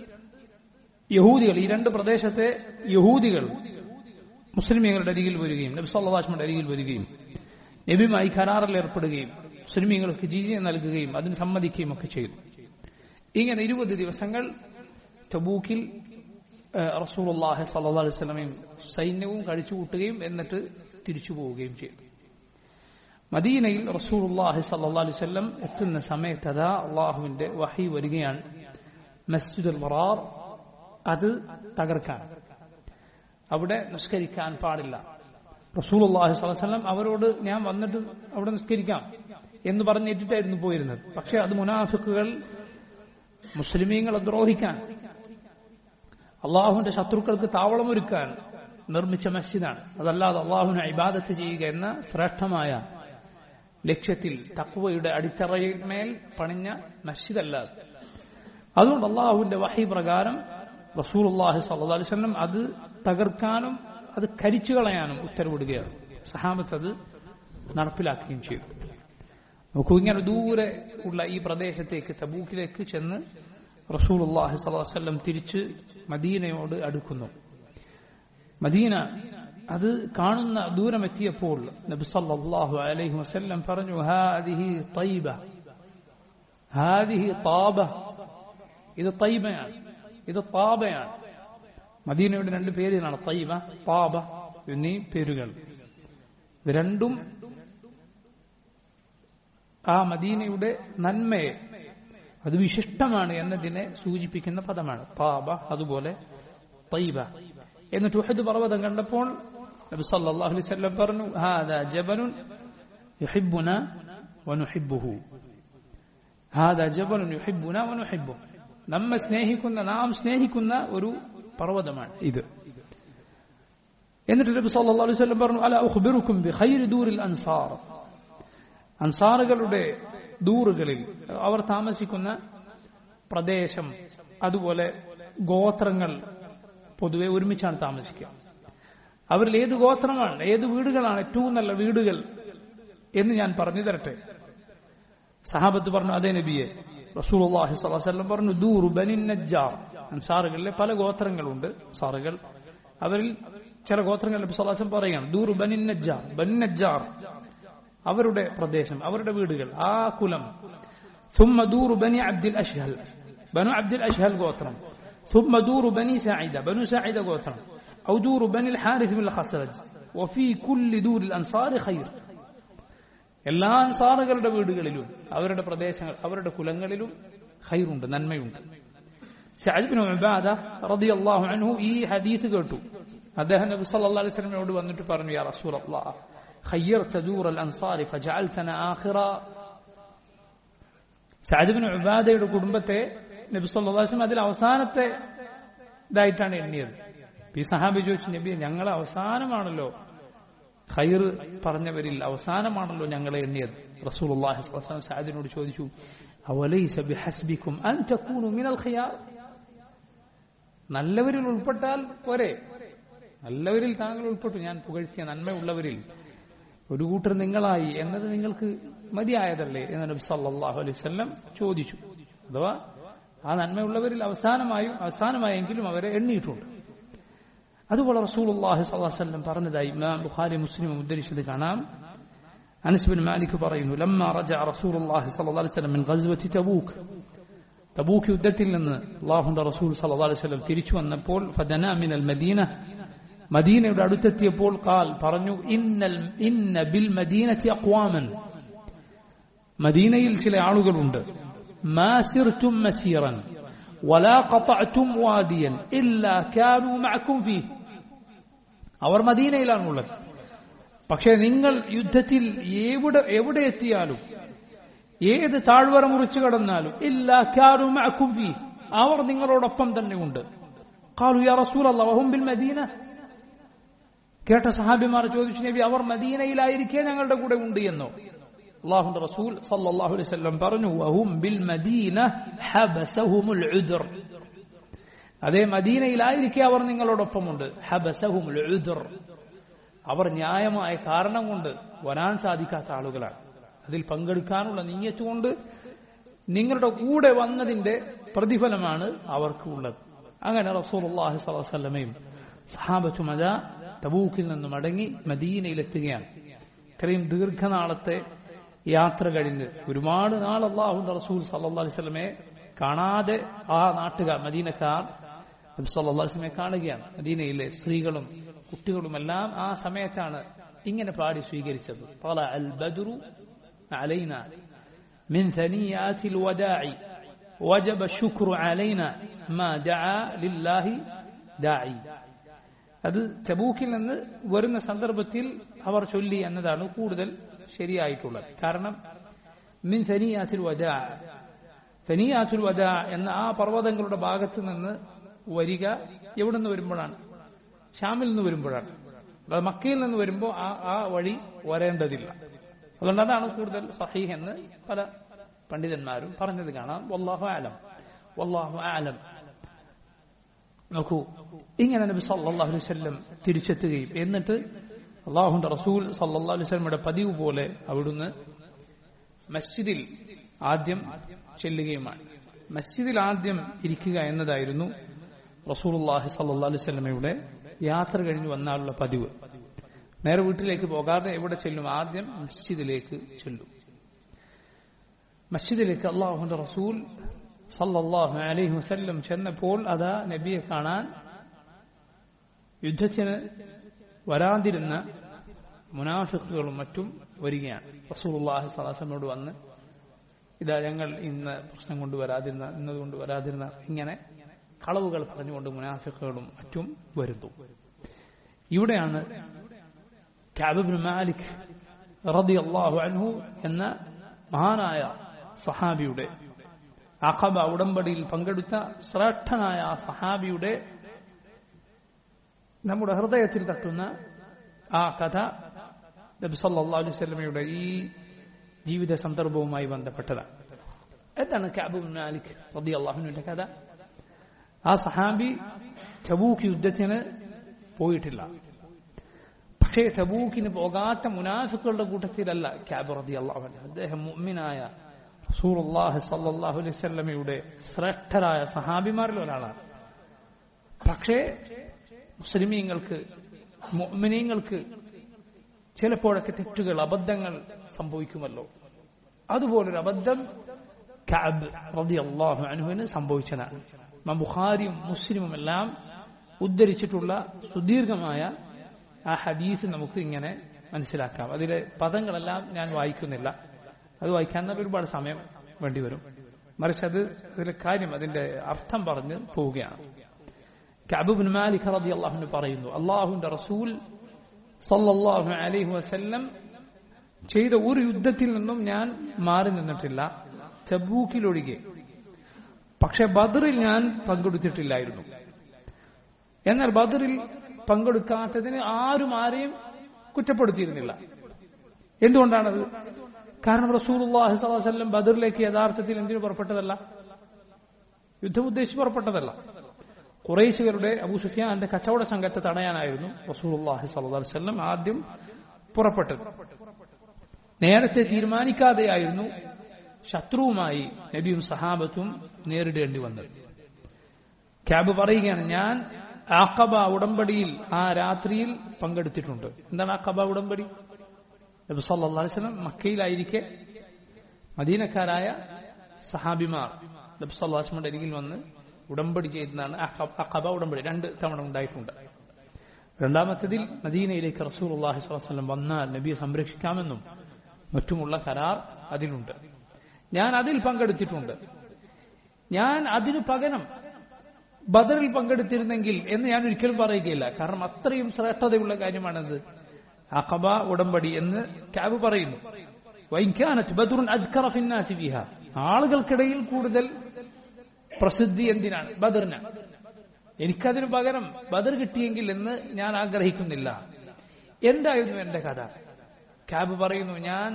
യഹൂദികൾ ഈ രണ്ട് പ്രദേശത്തെ യഹൂദികൾ മുസ്ലിമീങ്ങളുടെ അരികിൽ വരികയും നബി സല്ലാസ്മയുടെ അരികിൽ വരികയും നബിയുമായി കരാറിൽ ഏർപ്പെടുകയും മുസ്ലിമീങ്ങൾക്ക് ജിജിയ നൽകുകയും അതിന് സമ്മതിക്കുകയും ഒക്കെ ചെയ്തു ഇങ്ങനെ ഇരുപത് ദിവസങ്ങൾ തബൂക്കിൽ റസൂലുള്ളാഹി സല്ലല്ലാഹു അലൈഹി വസല്ലമയും സൈന്യവും കഴിച്ചു കൂട്ടുകയും എന്നിട്ട് തിരിച്ചു പോവുകയും ചെയ്തു മദീനയിൽ റസൂലുള്ളാഹി സല്ലല്ലാഹു അലൈഹി വസല്ലം എത്തുന്ന സമയത്ത് അതാ അള്ളാഹുവിന്റെ വഹി വരികയാണ് മസ്ജിദുൽ വറാർ അത് തകർക്കാൻ അവിടെ നിസ്കരിക്കാൻ പാടില്ല റസൂലുള്ളാഹി സ്വല്ലല്ലാഹു അലൈഹി വസല്ലം അവരോട് ഞാൻ വന്നിട്ട് അവിടെ നിസ്കരിക്കാം എന്ന് പറഞ്ഞിട്ടായിരുന്നു പോയിരുന്നത് പക്ഷെ അത് മുനാഫിക്കുകൾ മുസ്ലിമീങ്ങളെ ദ്രോഹിക്കാൻ അള്ളാഹുവിന്റെ ശത്രുക്കൾക്ക് താവളമൊരുക്കാൻ നിർമ്മിച്ച മസ്ജിദാണ് അതല്ലാതെ അള്ളാഹുവിനെ ഇബാദത്ത് ചെയ്യുക എന്ന ശ്രേഷ്ഠമായ ലക്ഷ്യത്തിൽ തക്വയുടെ അടിത്തറയിന്മേൽ പണിഞ്ഞ മസ്ജിദല്ലാതെ അതുകൊണ്ട് അള്ളാഹുവിന്റെ വഹി പ്രകാരം റസൂൽ അള്ളാഹി സല്ലാ അലിസ്ലം അത് തകർക്കാനും അത് കരിച്ചു കളയാനും ഉത്തരവിടുകയാണ് സഹാബത്ത് അത് നടപ്പിലാക്കുകയും ചെയ്തു നോക്കൂ ഇങ്ങനെ ദൂരെ ഉള്ള ഈ പ്രദേശത്തേക്ക് തബൂക്കിലേക്ക് ചെന്ന് റസൂൽ അള്ളാഹി സ്വല്ലം തിരിച്ച് മദീനയോട് അടുക്കുന്നു മദീന അത് കാണുന്ന ദൂരമെത്തിയപ്പോൾ നബി സല്ലല്ലാഹു അലൈഹി വസല്ലം പറഞ്ഞു ഹാദിഹി തൈബ ഹാദിഹി താബ ഇത് തൈബയാണ് ഇത് താബയാണ് മദീനയുടെ രണ്ട് പേരുകളാണ് തൈബ താബ എന്നീ പേരുകൾ ഇത് രണ്ടും ആ മദീനയുടെ നന്മയെ അത് വിശിഷ്ടമാണ് എന്നതിനെ സൂചിപ്പിക്കുന്ന പദമാണ് താബ അതുപോലെ തൈബ എന്നിട്ട് ഉഹദ് പർവ്വതം കണ്ടപ്പോൾ നബി സല്ലല്ലാഹു അലൈഹി വസല്ലം പറഞ്ഞു ഹാദാ ജബലുൻ യുഹിബ്ബുന വനുഹിബ്ബുഹു ഹാദാ ജബലുൻ യുഹിബ്ബുന വനുഹിബ്ബുഹു നമ്മെ സ്നേഹിക്കുന്ന നാം സ്നേഹിക്കുന്ന ഒരു പർവ്വതമാണ് ഇത് എന്നിട്ട് നബി സല്ലല്ലാഹു അലൈഹി വസല്ലം പറഞ്ഞു അല ഉഖ്ബിറുക്കും ബി ഖൈരി ദൂരിൽ അൻസാർ അൻസാറുകളുടെ ദൂറുകളിൽ അവർ താമസിക്കുന്ന പ്രദേശം അതുപോലെ ഗോത്രങ്ങൾ പൊതുവെ ഒരുമിച്ചാണ് താമസിക്കുക അവരിൽ ഏത് ഗോത്രമാണ് ഏത് വീടുകളാണ് ഏറ്റവും നല്ല വീടുകൾ എന്ന് ഞാൻ പറഞ്ഞു തരട്ടെ സഹാബത്ത് പറഞ്ഞു അതേ നബിയെ റസൂലുള്ളാഹി സ്വല്ലല്ലാഹു അലൈഹി വസല്ലം പറഞ്ഞു ദൂർ ബനിൻ നജ്ജാർ അൻസാറുകളിലെ പല ഗോത്രങ്ങളുണ്ട് സാറുകൾ അവരിൽ ചില ഗോത്രങ്ങൾ നബി സ്വല്ലല്ലാഹു അലൈഹി വസല്ലം പറയുകയാണ് ദൂർ ബനിൻ നജ്ജാർ ബനിൻ നജ്ജാർ അവരുടെ പ്രദേശം അവരുടെ വീടുകൾ ആ കുലം ثم دور بني عبد الأشهل بنو عبد الأشهل قوترم ثم دور بني ساعدة بنو ساعدة قوترم أو دور بني الحارث من الخسرج وفي كل دور الأنصار خير എല്ലാ അൻസാറുകളുടെ വീടുകളിലും അവരുടെ പ്രദേശങ്ങൾ അവരുടെ കുലങ്ങളിലും ഖൈറുണ്ട് നന്മയുണ്ട് സഅദ്ബിൻ ഉബാദ റളിയല്ലാഹു അൻഹു ഈ ഹദീസ് കേട്ടു അദ്ദേഹം നബി സല്ലല്ലാഹു അലൈഹി വസല്ലമയോട് വന്നിട്ട് പറഞ്ഞു യാ റസൂലല്ലാഹ് ഖയ്യർത ദൂർ അൽ-അൻസാരി ഫജഅൽതന ആഖിറ സഅദ്ബിൻ ഉബാദയുടെ കുടുംബത്തെ നബി സല്ലല്ലാഹു അലൈഹി വസല്ലം അതിൽ അവസാനത്തെ ഇതായിട്ടാണ് എണ്ണിയത് ഈ സഹാബി ചോദിച്ചു നബി ഞങ്ങൾ അവസാനമാണല്ലോ ഖൈർ പറഞ്ഞവരിൽ അവസാനമാണല്ലോ ഞങ്ങളെ എണ്ണിയത് റസൂലുള്ളാഹി സ്വല്ലല്ലാഹു അലൈഹി വസല്ലം സഅദിനോട് ചോദിച്ചു അവലൈസ ബിഹസ്ബിക്കും അൻ തകൂനു മിനൽ ഖിയാർ നല്ലവരിൽ ഉൾപ്പെട്ടാൽ പോരെ നല്ലവരിൽ താങ്കൾ ഉൾപ്പെട്ടു ഞാൻ പുകഴ്ത്തിയ നന്മയുള്ളവരിൽ ഒരു കൂട്ടർ നിങ്ങളായി എന്നത് നിങ്ങൾക്ക് മതിയായതല്ലേ എന്ന് നബി സല്ലല്ലാഹു അലൈഹി വസല്ലം ചോദിച്ചു അഥവാ ആ നന്മയുള്ളവരിൽ അവസാനമായും അവസാനമായെങ്കിലും അവരെ എണ്ണിയിട്ടുണ്ട് അതുപോലെ റസൂലുള്ളാഹി സ്വല്ലല്ലാഹു അലൈഹി വസല്ലം പറഞ്ഞതായി ഇമാം ബുഖാരി മുസ്ലിം ഉദ്ധരിച്ചത് കാണാം അനസ് ബിൻ മാലിക് പറയുന്നു ലമ്മ റജ റസൂലുള്ളാഹി സ്വല്ലല്ലാഹു അലൈഹി വസല്ലം മിൻ ഗസ്വതി തബൂക്ക് തബൂക്ക് യുദ്ധത്തിൽ നിന്ന് അള്ളാഹുന്റെ റസൂൽ സല്ലല്ലാഹു അലൈഹി വസല്ലം തിരിച്ചു വന്നപ്പോൾ ഫദന മിനൽ മദീന മദീനയുടെ അടുത്തെത്തിയപ്പോൾ കാൽ പറഞ്ഞു ഇന്നൽ ഇന്ന ബിൽ മദീനത്തി അഖ്വാമൻ മദീനയിൽ ചില ആളുകളുണ്ട് മാ സിർതും മസീറൻ ولا قطعتم واديا إلا كانوا معكم فيه അവർ മദീനയിലാണുള്ളത് പക്ഷേ നിങ്ങൾ യുദ്ധത്തിൽ എവിടെ എവിടെ എത്തിയാലും ഏത് താഴ്വര മുറിച്ചു കടന്നാലും ഇല്ല കാരും ഫീ അവർ നിങ്ങളോടൊപ്പം തന്നെ ഉണ്ട് കാലു യാ റസൂൽ വഹും ബിൽ മദീന കേട്ട സഹാബിമാർ ചോദിച്ചു നബി അവർ മദീനയിലായിരിക്കെ ഞങ്ങളുടെ കൂടെ ഉണ്ട് എന്നോ അള്ളാഹുന്റെ റസൂൽ സല്ലല്ലാഹു അലൈഹി വസല്ലം പറഞ്ഞു വഹും ബിൽ മദീന ഹബസഹുമുൽ ഉദ്ർ അതേ മദീനയിലായിരിക്കെ അവർ നിങ്ങളോടൊപ്പമുണ്ട് ഹബസഹുമുൽ ഉദ്ർ അവർ ന്യായമായ കാരണം കൊണ്ട് വരാൻ സാധിക്കാത്ത ആളുകളാണ് അതിൽ പങ്കെടുക്കാനുള്ള നീയത്ത് കൊണ്ട് നിങ്ങളുടെ കൂടെ വന്നതിന്റെ പ്രതിഫലമാണ് അവർക്ക് ഉള്ളത് അങ്ങനെ റസൂലുള്ളാഹി സ്വല്ലല്ലാഹു അലൈഹി വസല്ലമയും സഹാബത്തും അതാ തബൂക്കിൽ നിന്ന് മടങ്ങി മദീനയിലെത്തുകയാണ് ഇത്രയും ദീർഘനാളത്തെ യാത്ര കഴിഞ്ഞ് ഒരുപാട് നാൾ അള്ളാഹുന്റെ റസൂൽ സല്ലല്ലാഹു അലൈഹി വസല്ലമയെ കാണാതെ ആ നാട്ടുകാർ മദീനക്കാർ നബി സല്ലല്ലാഹു അലൈഹി വസല്ലമയെ കാണുകയാണ് മദീനയിലെ സ്ത്രീകളും കുട്ടികളുമെല്ലാം ആ സമയത്താണ് ഇങ്ങനെ പാടി സ്വീകരിച്ചത് طلع البدر علينا من ثنيات الوداع وجب الشكر علينا ما دعا لله داعي അത് തബൂക്കിൽ നിന്ന് വരുന്ന സന്ദർഭത്തിൽ അവർ ചൊല്ലി എന്നതാണ് കൂടുതൽ ശരിയായിട്ടുള്ളത് കാരണം മിൻ സനിയാത്തുൽ വദാ സനിയാത്തുൽ വദാ എന്ന ആ പർവ്വതങ്ങളുടെ ഭാഗത്ത് നിന്ന് വരിക എവിടെ നിന്ന് വരുമ്പോഴാണ് ഷാമിൽ നിന്ന് വരുമ്പോഴാണ് അതായത് മക്കയിൽ നിന്ന് വരുമ്പോൾ ആ ആ വഴി വരേണ്ടതില്ല അതുകൊണ്ട് അതാണ് കൂടുതൽ സഹീഹ് എന്ന് പല പണ്ഡിതന്മാരും പറഞ്ഞത് കാണാം വല്ലാഹു ആലം വല്ലാഹു ആലം നോക്കൂ ഇങ്ങനെ നബി സല്ലല്ലാഹു അലൈഹി വസല്ലം തിരിച്ചെത്തുകയും എന്നിട്ട് അള്ളാഹുന്റെ റസൂൽ സല്ലല്ലാഹു അലൈഹി വസല്ലമയുടെ പതിവ് പോലെ അവിടുന്ന് മസ്ജിദിൽ ആദ്യം ചെല്ലുകയുമാണ് മസ്ജിദിൽ ആദ്യം ഇരിക്കുക എന്നതായിരുന്നു റസൂലുള്ളാഹി സല്ലല്ലാഹു അലൈഹി വസല്ലമയുടെ യാത്ര കഴിഞ്ഞ് വന്നാലുള്ള പതിവ് നേരെ വീട്ടിലേക്ക് പോകാതെ എവിടെ ചെല്ലും ആദ്യം മസ്ജിദിലേക്ക് ചെല്ലും മസ്ജിദിലേക്ക് അള്ളാഹുന്റെ റസൂൽ സല്ലല്ലാഹു അലൈഹി വസല്ലം ചെന്നപ്പോൾ അതാ നബിയെ കാണാൻ യുദ്ധത്തിന് വരാതിരുന്ന മുനാഫിക്കുകളും മറ്റും വരികയാണ് റസൂലുള്ളാഹി സ്വലാസനോട് വന്ന് ഇതാ ഞങ്ങൾ ഇന്ന് പ്രശ്നം കൊണ്ട് വരാതിരുന്ന ഇന്നതുകൊണ്ട് വരാതിരുന്ന ഇങ്ങനെ കളവുകൾ പറഞ്ഞുകൊണ്ട് മുനാഫിക്കുകളും മറ്റും വരുന്നു ഇവിടെയാണ് കാബിബ് മാലിക് റളിയല്ലാഹു അൻഹു എന്ന മഹാനായ സഹാബിയുടെ അഖബ ഉടമ്പടിയിൽ പങ്കെടുത്ത ശ്രേഷ്ഠനായ ആ സഹാബിയുടെ നമ്മുടെ ഹൃദയത്തിൽ തട്ടുന്ന ആ കഥ നബി സല്ലല്ലാഹു അലൈഹി വസല്ലമയുടെ ഈ ജീവിത സന്ദർഭവുമായി ബന്ധപ്പെട്ടതാണ് എന്താണ് കഅബ് ബിൻ മാലിക് റളിയല്ലാഹുവിന്റെ കഥ ആ സഹാബി തബൂക്ക് യുദ്ധത്തിന് പോയിട്ടില്ല പക്ഷേ തബൂക്കിന് പോകാത്ത മുനാഫിക്കുകളുടെ കൂട്ടത്തിലല്ല ക്യാബ് റളിയല്ലാഹു അൻഹു അദ്ദേഹം മുഅ്മിനായ റസൂലുള്ളാഹി സല്ലല്ലാഹു അലൈഹി വസല്ലമയുടെ ശ്രേഷ്ഠരായ സഹാബിമാരിൽ ഒരാളാണ് പക്ഷേ മുസ്ലിമീങ്ങൾക്ക് മുഅ്മിനീങ്ങൾക്ക് ചിലപ്പോഴൊക്കെ തെറ്റുകൾ അബദ്ധങ്ങൾ സംഭവിക്കുമല്ലോ അതുപോലൊരു അബദ്ധം കഅബ് റളിയല്ലാഹു അൻഹുവിന് സംഭവിച്ചതാണ് ഇമാം ബുഖാരിയും മുസ്ലിമും എല്ലാം ഉദ്ധരിച്ചിട്ടുള്ള സുദീർഘമായ ആ ഹദീസ് നമുക്ക് ഇങ്ങനെ മനസ്സിലാക്കാം അതിലെ പദങ്ങളെല്ലാം ഞാൻ വായിക്കുന്നില്ല അത് വായിക്കാൻ തന്നെ ഒരുപാട് സമയം വേണ്ടിവരും മറിച്ച് അത് അതിലെ കാര്യം അതിന്റെ അർത്ഥം പറഞ്ഞ് പോവുകയാണ് കഅബുബിൻ മാലിക് റളിയല്ലാഹു അൻഹു പറയുന്നു അള്ളാഹുവിന്റെ റസൂൽ സല്ലല്ലാഹു അലൈഹി വസല്ലം ചെയ്ത ഒരു യുദ്ധത്തിൽ നിന്നും ഞാൻ മാറി നിന്നിട്ടില്ല തബൂക്കിലൊഴികെ പക്ഷെ ബദറിൽ ഞാൻ പങ്കെടുത്തിട്ടില്ലായിരുന്നു എന്നാൽ ബദറിൽ പങ്കെടുക്കാത്തതിന് ആരും ആരെയും കുറ്റപ്പെടുത്തിയിരുന്നില്ല എന്തുകൊണ്ടാണത് കാരണം റസൂലുള്ളാഹി സ്വല്ലല്ലാഹു അലൈഹി വസല്ലം ബദറിലേക്ക് യഥാർത്ഥത്തിൽ എന്തിനു പുറപ്പെട്ടതല്ല യുദ്ധം ഉദ്ദേശിച്ച് പുറപ്പെട്ടതല്ല കുറേശുകളുടെ അബൂ സുഫിയാന്റെ കച്ചവട സംഘത്തെ തടയാനായിരുന്നു റസൂലുള്ളാഹി സ്വല്ലല്ലാഹു അലൈഹി വസല്ലം ആദ്യം പുറപ്പെട്ടത് നേരത്തെ തീരുമാനിക്കാതെയായിരുന്നു ശത്രുവുമായി നബിയും സഹാബത്തും നേരിടേണ്ടി വന്നത് ക്യാബ് പറയുകയാണ് ഞാൻ ആക്കബ ഉടമ്പടിയിൽ ആ രാത്രിയിൽ പങ്കെടുത്തിട്ടുണ്ട് എന്താണ് ആക്കബ ഉടമ്പടി നബി സല്ലല്ലാഹു അലൈഹി വസല്ലം മക്കയിലായിരിക്കെ മദീനക്കാരായ സഹാബിമാർ നബി സല്ലല്ലാഹു അലൈഹി വസല്ലം അരികിൽ വന്ന് ഉടമ്പടി ചെയ്തതാണ് അഖബ ഉടമ്പടി രണ്ട് തവണ ഉണ്ടായിട്ടുണ്ട് രണ്ടാമത്തതിൽ മദീനയിലേക്ക് റസൂലുള്ളാഹി സ്വല്ലല്ലാഹു അലൈഹി വസല്ലം വന്നാൽ നബിയെ സംരക്ഷിക്കാമെന്നും മറ്റുമുള്ള കരാർ അതിലുണ്ട് ഞാൻ അതിൽ പങ്കെടുത്തിട്ടുണ്ട് ഞാൻ അതിനു പകരം ബദറിൽ പങ്കെടുത്തിരുന്നെങ്കിൽ എന്ന് ഞാൻ ഒരിക്കലും പറയുകയില്ല കാരണം അത്രയും ശ്രേഷ്ഠതയുള്ള കാര്യമാണത് അഖബ ഉടമ്പടി എന്ന് ക്യാബ് പറയുന്നു വൈകാനത്ത് ബദറുൻ അദ്കറ ഫിന്നാസി ഫിഹ ആളുകൾക്കിടയിൽ കൂടുതൽ പ്രസിദ്ധി എന്തിനാണ് ബദറിന് എനിക്കതിനു പകരം ബദർ കിട്ടിയെങ്കിൽ എന്ന് ഞാൻ ആഗ്രഹിക്കുന്നില്ല എന്തായിരുന്നു എന്റെ കഥ ക്യാബ് പറയുന്നു ഞാൻ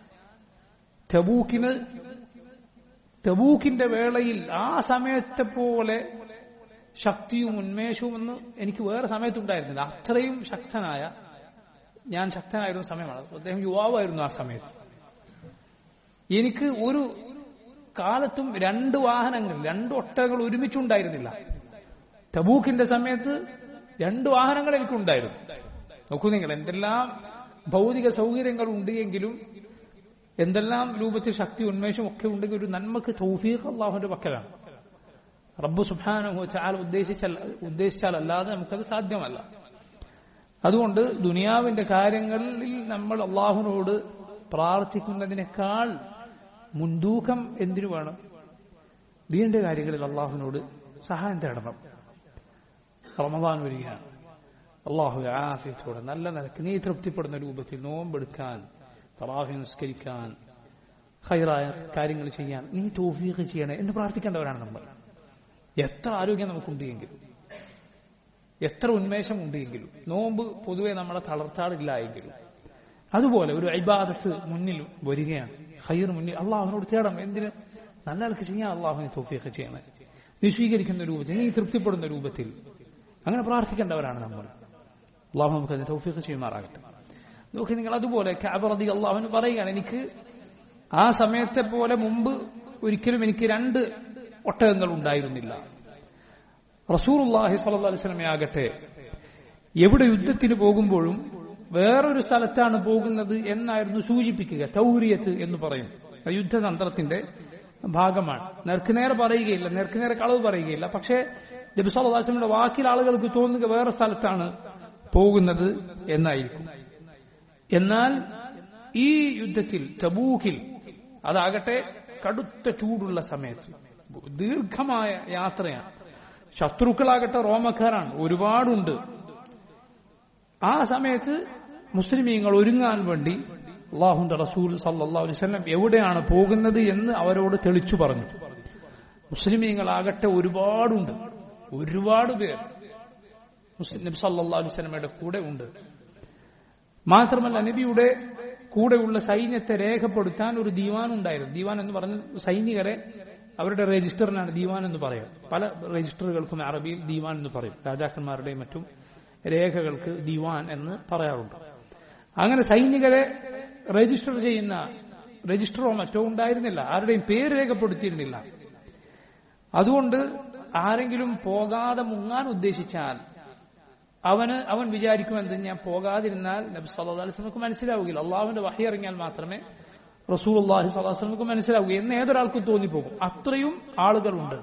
തബൂക്കിന് തബൂക്കിന്റെ വേളയിൽ ആ സമയത്തെ പോലെ ശക്തിയും ഉന്മേഷവും ഒന്നും എനിക്ക് വേറെ സമയത്തുണ്ടായിരുന്നില്ല അത്രയും ശക്തനായ ഞാൻ ശക്തനായിരുന്ന സമയമാണ് അദ്ദേഹം യുവാവായിരുന്നു ആ സമയത്ത് എനിക്ക് ഒരു കാലത്തും രണ്ട് വാഹനങ്ങൾ രണ്ട് ഒട്ടകൾ ഒരുമിച്ചുണ്ടായിരുന്നില്ല തബൂക്കിന്റെ സമയത്ത് രണ്ട് വാഹനങ്ങൾ എനിക്കുണ്ടായിരുന്നു നോക്കൂ നിങ്ങൾ എന്തെല്ലാം ഭൗതിക സൗകര്യങ്ങൾ ഉണ്ട് എങ്കിലും എന്തെല്ലാം രൂപത്തിൽ ശക്തി ഉന്മേഷം ഒക്കെ ഉണ്ടെങ്കിൽ ഒരു നന്മക്ക് തൗഫീഖ് അള്ളാഹുന്റെ പക്കലാണ് റബ്ബ് സുബാനഹു ചാൽ ഉദ്ദേശിച്ചാൽ ഉദ്ദേശിച്ചാൽ അല്ലാതെ നമുക്കത് സാധ്യമല്ല അതുകൊണ്ട് ദുനിയാവിന്റെ കാര്യങ്ങളിൽ നമ്മൾ അള്ളാഹുവിനോട് പ്രാർത്ഥിക്കുന്നതിനേക്കാൾ മുൻതൂക്കം എന്തിനു വേണം ദീന്റെ കാര്യങ്ങളിൽ അള്ളാഹുവിനോട് സഹായം തേടണം റമദാൻ വരികയാണ് അള്ളാഹു ആഫിയത്തോടെ നല്ല നിലക്ക് നീ തൃപ്തിപ്പെടുന്ന രൂപത്തിൽ നോമ്പെടുക്കാൻ തറാഹി നിസ്കരിക്കാൻ ഹൈറായ കാര്യങ്ങൾ ചെയ്യാൻ നീ തോഫീഖ് ചെയ്യണേ എന്ന് പ്രാർത്ഥിക്കേണ്ടവരാണ് നമ്മൾ എത്ര ആരോഗ്യം നമുക്കുണ്ട് എങ്കിലും എത്ര ഉന്മേഷം ഉണ്ട് എങ്കിലും നോമ്പ് പൊതുവെ നമ്മളെ തളർത്താറില്ല എങ്കിലും അതുപോലെ ഒരു അൈബാദത്ത് മുന്നിൽ വരികയാണ് ഹൈർ മുന്നിൽ അള്ളാഹുവിനോട് തേടണം എന്തിന് നല്ല നിലക്ക് ചെയ്യാൻ അള്ളാഹുവിനെ തോഫീഖ് ചെയ്യണേ നീ സ്വീകരിക്കുന്ന രൂപത്തിൽ നീ തൃപ്തിപ്പെടുന്ന രൂപത്തിൽ അങ്ങനെ പ്രാർത്ഥിക്കേണ്ടവരാണ് നമ്മൾ അള്ളാഹു നമുക്ക് അതിന് തൗഫീഖ് ചെയ്യുമാറാകട്ടെ നോക്കി നിങ്ങൾ അതുപോലെ കാബറതി അള്ളാഹുവിന് പറയുകയാണ് എനിക്ക് ആ സമയത്തെ പോലെ മുമ്പ് ഒരിക്കലും എനിക്ക് രണ്ട് ഒട്ടകങ്ങൾ ഉണ്ടായിരുന്നില്ല റസൂർല്ലാഹി സല്ലാ അലിസ്ലമയാകട്ടെ എവിടെ യുദ്ധത്തിന് പോകുമ്പോഴും വേറൊരു സ്ഥലത്താണ് പോകുന്നത് എന്നായിരുന്നു സൂചിപ്പിക്കുക തൗരിയത്ത് എന്ന് പറയും യുദ്ധതന്ത്രത്തിന്റെ ഭാഗമാണ് നേർക്കുനേരെ പറയുകയില്ല നേർക്കുനേരെ കളവ് പറയുകയില്ല പക്ഷേ നബി സല്ലല്ലാഹു അലൈഹി വസല്ലമയുടെ വാക്കിൽ ആളുകൾക്ക് തോന്നുക വേറെ സ്ഥലത്താണ് പോകുന്നത് എന്നായിരിക്കും എന്നാൽ ഈ യുദ്ധത്തിൽ തബൂക്കിൽ അതാകട്ടെ കടുത്ത ചൂടുള്ള സമയത്ത് ദീർഘമായ യാത്രയാണ് ശത്രുക്കളാകട്ടെ റോമക്കാരാണ് ഒരുപാടുണ്ട് ആ സമയത്ത് മുസ്ലിമീങ്ങൾ ഒരുങ്ങാൻ വേണ്ടി അള്ളാഹുന്റെ റസൂൽ സല്ലാ അലൈവല്ലം എവിടെയാണ് പോകുന്നത് എന്ന് അവരോട് തെളിച്ചു പറഞ്ഞു മുസ്ലിമീങ്ങളാകട്ടെ ഒരുപാടുണ്ട് ഒരുപാട് പേർ മുസ്ലിം നബി സല്ലാ അലുസലമയുടെ കൂടെ ഉണ്ട് മാത്രമല്ല നബിയുടെ കൂടെയുള്ള സൈന്യത്തെ രേഖപ്പെടുത്താൻ ഒരു ദീവാൻ ഉണ്ടായിരുന്നു ദീവാൻ എന്ന് പറഞ്ഞ സൈനികരെ അവരുടെ രജിസ്റ്ററിനാണ് ദീവാൻ എന്ന് പറയാം പല രജിസ്റ്ററുകൾക്കും അറബിയിൽ ദീവാൻ എന്ന് പറയും രാജാക്കന്മാരുടെയും മറ്റും രേഖകൾക്ക് ദീവാൻ എന്ന് പറയാറുണ്ട് അങ്ങനെ സൈനികരെ രജിസ്റ്റർ ചെയ്യുന്ന രജിസ്റ്ററോ മറ്റോ ഉണ്ടായിരുന്നില്ല ആരുടെയും പേര് രേഖപ്പെടുത്തിയിരുന്നില്ല അതുകൊണ്ട് ആരെങ്കിലും പോകാതെ മുങ്ങാൻ ഉദ്ദേശിച്ചാൽ അവന് അവൻ വിചാരിക്കുമെന്ത് ഞാൻ പോകാതിരുന്നാൽ നബി സല്ലാ അലിസ്ലമക്ക് മനസ്സിലാവുകയില്ല അള്ളാഹുവിന്റെ വഹി ഇറങ്ങിയാൽ മാത്രമേ റസൂൽ അള്ളാഹി സ്വലാസ്ലമക്ക് മനസ്സിലാവുക എന്ന് ഏതൊരാൾക്കും തോന്നിപ്പോകും അത്രയും ആളുകളുണ്ട്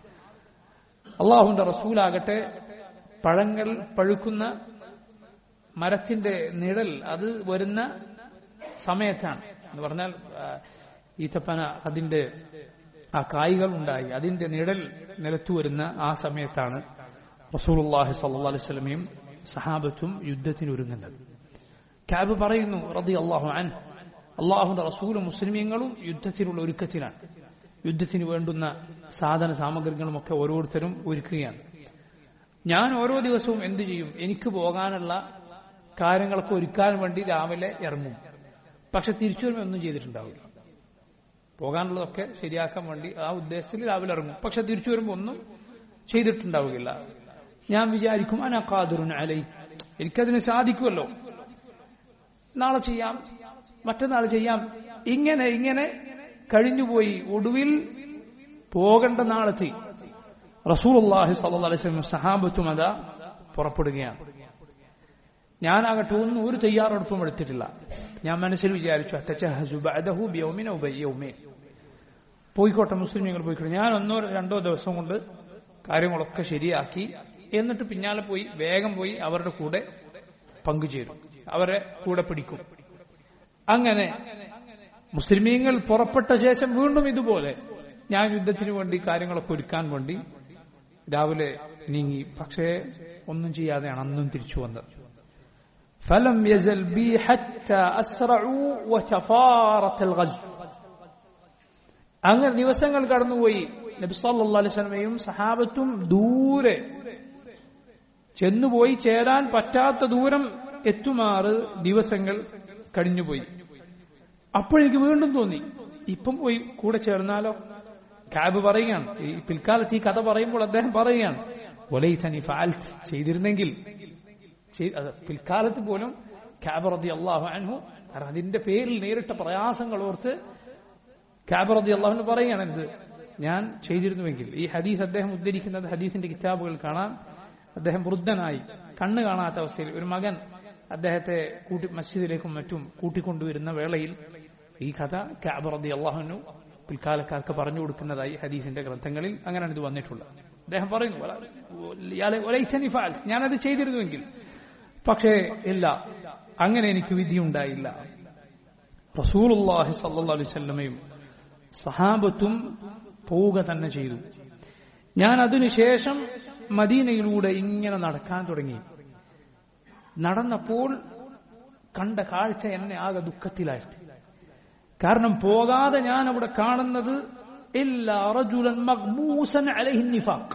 അള്ളാഹുന്റെ റസൂലാകട്ടെ പഴങ്ങൾ പഴുക്കുന്ന മരത്തിന്റെ നിഴൽ അത് വരുന്ന സമയത്താണ് എന്ന് പറഞ്ഞാൽ ആ, ഈത്തപ്പന അതിന്റെ ആ കായ്കൾ ഉണ്ടായി അതിന്റെ നിഴൽ നിലത്തു വരുന്ന ആ സമയത്താണ് റസൂലുള്ളാഹി സല്ലല്ലാഹു അലൈഹി വസല്ലമയും സഹാബത്തും യുദ്ധത്തിന് ഒരുങ്ങുന്നത് കാബ് പറയുന്നു റതി അള്ളാഹു അൻ അള്ളാഹുന്റെ റസൂലും മുസ്ലിമീങ്ങളും യുദ്ധത്തിനുള്ള ഒരുക്കത്തിലാണ് യുദ്ധത്തിന് വേണ്ടുന്ന സാധന സാമഗ്രികളും ഒക്കെ ഓരോരുത്തരും ഒരുക്കുകയാണ് ഞാൻ ഓരോ ദിവസവും എന്തു ചെയ്യും എനിക്ക് പോകാനുള്ള കാര്യങ്ങളൊക്കെ ഒരുക്കാൻ വേണ്ടി രാവിലെ ഇറങ്ങും പക്ഷെ തിരിച്ചു വരുമ്പോൾ ഒന്നും ചെയ്തിട്ടുണ്ടാവില്ല പോകാനുള്ളതൊക്കെ ശരിയാക്കാൻ വേണ്ടി ആ ഉദ്ദേശത്തിൽ രാവിലെ ഇറങ്ങും പക്ഷെ തിരിച്ചു വരുമ്പോൾ ഒന്നും ചെയ്തിട്ടുണ്ടാവുകയില്ല ഞാൻ വിചാരിക്കും അനക്കാതുരുൻ അലൈ എനിക്കതിന് സാധിക്കുമല്ലോ നാളെ ചെയ്യാം മറ്റന്നാൾ ചെയ്യാം ഇങ്ങനെ ഇങ്ങനെ കഴിഞ്ഞുപോയി ഒടുവിൽ പോകേണ്ട നാളെത്തി റസൂലുള്ളാഹി സ്വല്ലല്ലാഹു അലൈഹി വസല്ലം സഹാബത്തും അതാ പുറപ്പെടുകയാണ് ഞാനാകട്ടെ ഒന്നും ഒരു തയ്യാറെടുപ്പും എടുത്തിട്ടില്ല ഞാൻ മനസ്സിൽ വിചാരിച്ചു അത്തച്ചഹസു ബഅദഹു ബിയൗമിൻ ഔ ബിയൗമിൻ പോയിക്കോട്ടെ മുസ്ലിമീങ്ങൾ പോയിക്കോട്ടെ ഞാൻ ഒന്നോ രണ്ടോ ദിവസം കൊണ്ട് കാര്യങ്ങളൊക്കെ ശരിയാക്കി എന്നിട്ട് പിന്നാലെ പോയി വേഗം പോയി അവരുടെ കൂടെ പങ്കുചേരും അവരെ കൂടെ പിടിക്കും അങ്ങനെ മുസ്ലിമീങ്ങൾ പുറപ്പെട്ട ശേഷം വീണ്ടും ഇതുപോലെ ഞാൻ യുദ്ധത്തിന് വേണ്ടി കാര്യങ്ങളൊക്കെ ഒരുക്കാൻ വേണ്ടി രാവിലെ നീങ്ങി പക്ഷേ ഒന്നും ചെയ്യാതെയാണ് അന്നും തിരിച്ചു വന്നത് فلم يزل بي حتى أسرعوا وتفارت الغزو അങ്ങനെ ദിവസങ്ങൾ കടന്നുപോയി നബി സല്ലല്ലാഹു അലൈഹി വസല്ലമയും സഹാബത്തും ദൂരെ ചെന്നുപോയി ചേരാൻ പറ്റാത്ത ദൂരം എത്തുമാറ് ദിവസങ്ങൾ കഴിഞ്ഞുപോയി അപ്പോഴെനിക്ക് വീണ്ടും തോന്നി ഇപ്പം പോയി കൂടെ ചേർന്നാലോ കാബ് പറയുകയാണ് ഈ പിൽക്കാലത്ത് ഈ കഥ പറയുമ്പോൾ അദ്ദേഹം പറയുകയാണ് ഒലൈസനി ഫാൽത്ത് ചെയ്തിരുന്നെങ്കിൽ ചെയ്- അത് പിൽക്കാലത്ത് പോലും കാബ് റതി അള്ളാഹു അൻഹു കാരണം അതിന്റെ പേരിൽ നേരിട്ട പ്രയാസങ്ങൾ ഓർത്ത് കാബ് റതി അള്ളാഹുന് പറയുകയാണ് ഇത് ഞാൻ ചെയ്തിരുന്നുവെങ്കിൽ ഈ ഹദീസ് അദ്ദേഹം ഉദ്ധരിക്കുന്നത് ഹദീസിന്റെ കിതാബുകൾ കാണാം അദ്ദേഹം വൃദ്ധനായി കണ്ണ് കാണാത്ത അവസ്ഥയിൽ ഒരു മകൻ അദ്ദേഹത്തെ കൂട്ടി മസ്ജിദിലേക്കും മറ്റും കൂട്ടിക്കൊണ്ടുവരുന്ന വേളയിൽ ഈ കഥ കാബ് റതി അള്ളാഹുനു പിൽക്കാലക്കാർക്ക് പറഞ്ഞു കൊടുക്കുന്നതായി ഹദീസിന്റെ ഗ്രന്ഥങ്ങളിൽ അങ്ങനെയാണ് ഇത് വന്നിട്ടുള്ളത് അദ്ദേഹം പറയുന്നു "വല- ഇയാളെ- വലൈസനി ഫഅൽ." ഞാനത് ചെയ്തിരുന്നുവെങ്കിൽ പക്ഷേ ഇല്ല അങ്ങനെ എനിക്ക് വിധിയുണ്ടായില്ല റസൂലുള്ളാഹി സല്ലല്ലാഹു അലൈഹി വസല്ലമയും സഹാബത്തും പോവുക തന്നെ ചെയ്തു ഞാൻ അതിനുശേഷം മദീനയിലൂടെ ഇങ്ങനെ നടക്കാൻ തുടങ്ങി നടന്നപ്പോൾ കണ്ട കാഴ്ച എന്നെ ആകെ ദുഃഖത്തിലായിരുന്നു കാരണം പോകാതെ ഞാൻ അവിടെ കാണുന്നത് ഇല്ലാ റജുലൻ മഖ്മൂസൻ അലൈഹി നിഫാഖ്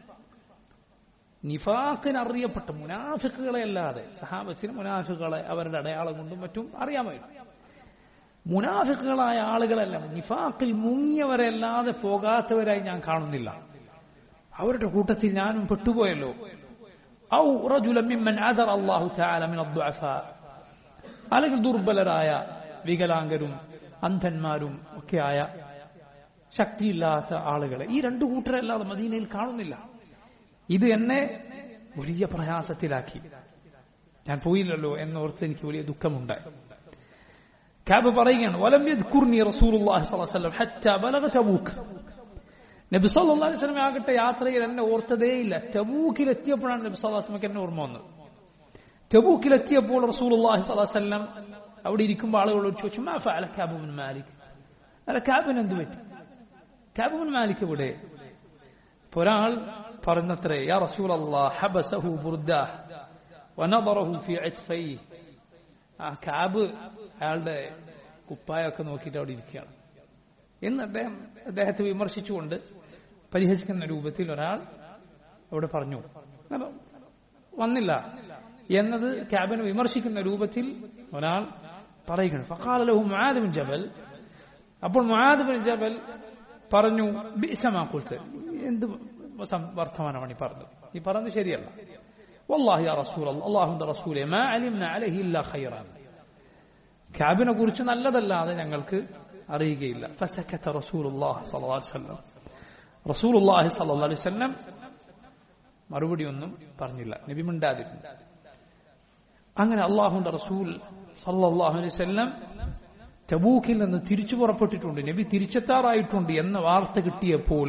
നിഫാഖിന് അറിയപ്പെട്ട മുനാഫിക്കുകളെ അല്ലാതെ സഹാബത്തിന് മുനാഫിക്കുകളെ അവരുടെ അടയാളം കൊണ്ടും മറ്റും അറിയാമായിരുന്നു മുനാഫിക്കുകളായ ആളുകളെല്ലാം നിഫാഖിൽ മുങ്ങിയവരെ അല്ലാതെ പോകാത്തവരായി ഞാൻ കാണുന്നില്ല അവരുടെ കൂട്ടത്തിൽ ഞാനും പെട്ടുപോയല്ലോ ഔ റജുലൻ മിമ്മൻ അദർ അല്ലാഹു തആല മിൻ അദ്ദുഅഫാ അല്ലെങ്കിൽ ദുർബലരായ വികലാംഗരും അന്ധന്മാരും ഒക്കെയായ ശക്തിയില്ലാത്ത ആളുകളെ ഈ രണ്ടു കൂട്ടരല്ലാതെ മദീനയിൽ കാണുന്നില്ല ഇത് എന്നെ വലിയ പ്രയാസത്തിലാക്കി ഞാൻ പോയില്ലല്ലോ എന്നോർത്ത് എനിക്ക് വലിയ ദുഃഖമുണ്ടായി കാബ് പറയുകയാണ് വലം യദ്കുർനി റസൂലുള്ളാഹി സ്വല്ലല്ലാഹു അലൈഹി വസല്ലം ഹത്താ ബലഗ തബൂക്ക് നബി സല്ലല്ലാഹു അലൈഹി വസല്ലം ആകട്ടെ യാത്രയിൽ എന്നെ ഓർത്തതേയില്ല തബൂക്കിൽ എത്തിയപ്പോഴാണ് നബി സല്ലല്ലാഹു അലൈഹി വസല്ലം എന്നെ ഓർമ്മ വന്നത് തബൂക്കിൽ എത്തിയപ്പോൾ റസൂലുള്ളാഹി സ്വല്ലല്ലാഹു അലൈഹി വസല്ലം അവിടെ ഇരിക്കുമ്പോൾ ആളുകളോട് ചോദിച്ചു മാ ഫഅല കാബ് ബിൻ മാലിക് അല്ല കാബിന് എന്ത് പറ്റി കാബ് ബിൻ മാലിക് ഇവിടെ അപ്പോൾ ഒരാൾ പറഞ്ഞത്രേ യാ റസൂലല്ലാഹ് ഹബസഹു ബുർദാഹ് വനദറഹു ഫി അത്ഫൈഹി ആ കാബ് അയാളുടെ കുപ്പായൊക്കെ നോക്കിയിട്ട് അവിടെ ഇരിക്കുകയാണ് എന്ന് അദ്ദേഹം അദ്ദേഹത്തെ വിമർശിച്ചുകൊണ്ട് പരിഹസിക്കുന്ന രൂപത്തിൽ ഒരാൾ അവിടെ പറഞ്ഞു അപ്പൊ വന്നില്ല എന്നത് ക്യാബിനെ വിമർശിക്കുന്ന രൂപത്തിൽ ഒരാൾ പറയുകയാണ് ഫഖാലഹു മുആദ് ബിൻ ജബൽ അപ്പോൾ മുആദ് ബിൻ ജബൽ പറഞ്ഞു ബിസമാ ഖുൽത എന്ത് സം- വർത്തമാനമാണ് ഈ പറഞ്ഞത് ഈ പറഞ്ഞത് ശരിയല്ല والله يا رسول الله അള്ളാഹുന്റെ റസൂലെ ما علمنا عليه إلا خيرا ക്യാബിനെ കുറിച്ച് നല്ലതല്ലാതെ ഞങ്ങൾക്ക് അറിയുകയില്ല فسكت رسول الله صلى الله عليه وسلم റസൂൽ അള്ളാഹി സല്ലല്ലാഹു അലൈഹി വസല്ലം മറുപടി ഒന്നും പറഞ്ഞില്ല നബി മിണ്ടാതിരുന്നു അങ്ങനെ അള്ളാഹുന്റെ റസൂൽ സല്ലല്ലാഹു അലൈഹി വസല്ലം തബൂക്കിൽ നിന്ന് തിരിച്ചു പുറപ്പെട്ടിട്ടുണ്ട് നബി തിരിച്ചെത്താറായിട്ടുണ്ട് എന്ന വാർത്ത കിട്ടിയപ്പോൾ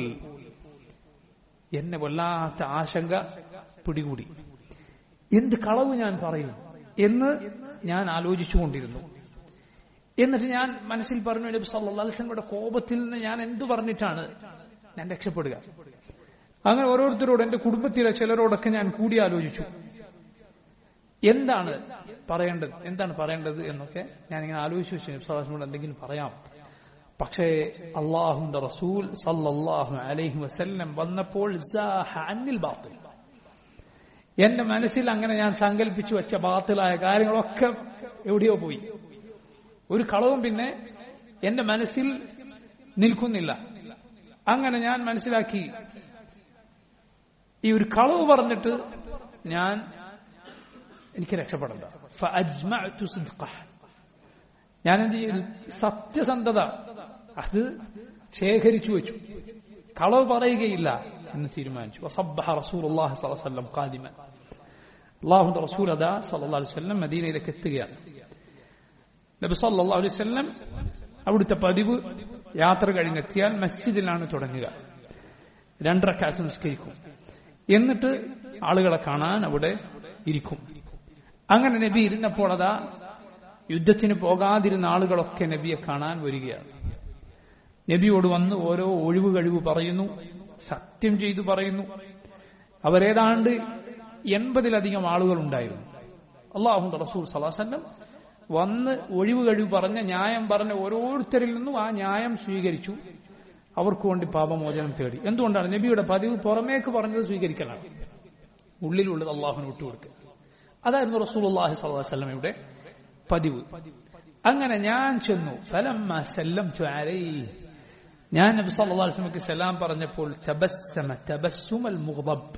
എന്നെ വല്ലാത്ത ആശങ്ക പിടികൂടി എന്ത് കളവ് ഞാൻ പറയും എന്ന് ഞാൻ ആലോചിച്ചുകൊണ്ടിരുന്നു എന്നിട്ട് ഞാൻ മനസ്സിൽ പറഞ്ഞു നബി സല്ലല്ലാഹു അലൈഹി വസല്ലമയുടെ കോപത്തിൽ നിന്ന് ഞാൻ എന്തു പറഞ്ഞിട്ടാണ് ഞാൻ രക്ഷപ്പെടുക അങ്ങനെ ഓരോരുത്തരോട് എന്റെ കുടുംബത്തിലെ ചിലരോടൊക്കെ ഞാൻ കൂടി ആലോചിച്ചു എന്താണ് പറയേണ്ടത് എന്താണ് പറയേണ്ടത് എന്നൊക്കെ ഞാനിങ്ങനെ ആലോചിച്ചു വെച്ചു നബി സല്ലല്ലാഹു അലൈഹി വസല്ലമയോട് എന്തെങ്കിലും പറയാം പക്ഷേ അള്ളാഹുന്റെ റസൂൽ സല്ലല്ലാഹു അലൈഹി വസല്ലം വന്നപ്പോൾ സാഹ അന്നിൽ ബാത്തിൽ എന്റെ മനസ്സിൽ അങ്ങനെ ഞാൻ സങ്കല്പിച്ചു വെച്ച ബാത്തിലായ കാര്യങ്ങളൊക്കെ എവിടെയോ പോയി ഒരു കളവും പിന്നെ എന്റെ മനസ്സിൽ നിൽക്കുന്നില്ല അങ്ങനെ ഞാൻ മനസ്സിലാക്കി ഈ ഒരു കളവ് പറഞ്ഞിട്ട് ഞാൻ എനിക്ക് രക്ഷപ്പെടണ്ട ഫഅജ്മഅതു സിദ്ഖഹ. ഞാൻ എന്ത് ചെയ്തു സത്യസന്ധത അത് ശേഖരിച്ചു വെച്ചു കളവ് പറയുകയില്ല എന്ന് തീരുമാനിച്ചു വസബ്ബഹ റസൂലുള്ളാഹി സ്വല്ലല്ലാഹു അലൈഹി വസല്ലം ഖാദിമൻ അല്ലാഹുവിന്റെ റസൂൽ അതാ സല്ലല്ലാഹു അലൈഹി വസല്ലം മദീനയിലേക്ക് എത്തുകയാണ് നബി സല്ലല്ലാഹു അലൈഹി വസല്ലം അവിടുത്തെ പതിവ് യാത്ര കഴിഞ്ഞെത്തിയാൽ മസ്ജിദിലാണ് തുടങ്ങുക രണ്ടരക്കാറ്റ് നിസ്കരിക്കും എന്നിട്ട് ആളുകളെ കാണാൻ അവിടെ ഇരിക്കും അങ്ങനെ നബി ഇരുന്നപ്പോൾ അതാ യുദ്ധത്തിന് പോകാതിരുന്ന ആളുകളൊക്കെ നബിയെ കാണാൻ വരികയാണ് നബിയോട് വന്ന് ഓരോ ഒഴിവ് കഴിവ് പറയുന്നു സത്യം ചെയ്തു പറയുന്നു അവരേതാണ്ട് എൺപതിലധികം ആളുകൾ ഉണ്ടായിരുന്നു അള്ളാഹു റസൂൽ സലാസല്ലം വന്ന് ഒഴിവ് കഴിവ് പറഞ്ഞ ന്യായം പറഞ്ഞ ഓരോരുത്തരിൽ നിന്നും ആ ന്യായം സ്വീകരിച്ചു അവർക്ക് വേണ്ടി പാപമോചനം തേടി എന്തുകൊണ്ടാണ് നബിയുടെ പതിവ് പുറമേക്ക് പറഞ്ഞത് സ്വീകരിക്കലാണ് ഉള്ളിലുള്ളത് അള്ളാഹുന് വിട്ടുകൊടുക്കുക അതായിരുന്നു റസൂൽ അള്ളാഹി സ്വല്ലമയുടെ പതിവ് അങ്ങനെ ഞാൻ ചെന്നു ഫലമ്മ സല്ലം ഞാൻ നബി സല്ലല്ലാഹു അലൈഹി വസല്ലമക്ക് സലാം പറഞ്ഞപ്പോൾ തബസ്സമ തബസ്സുമൽ മുഗ്ദബ്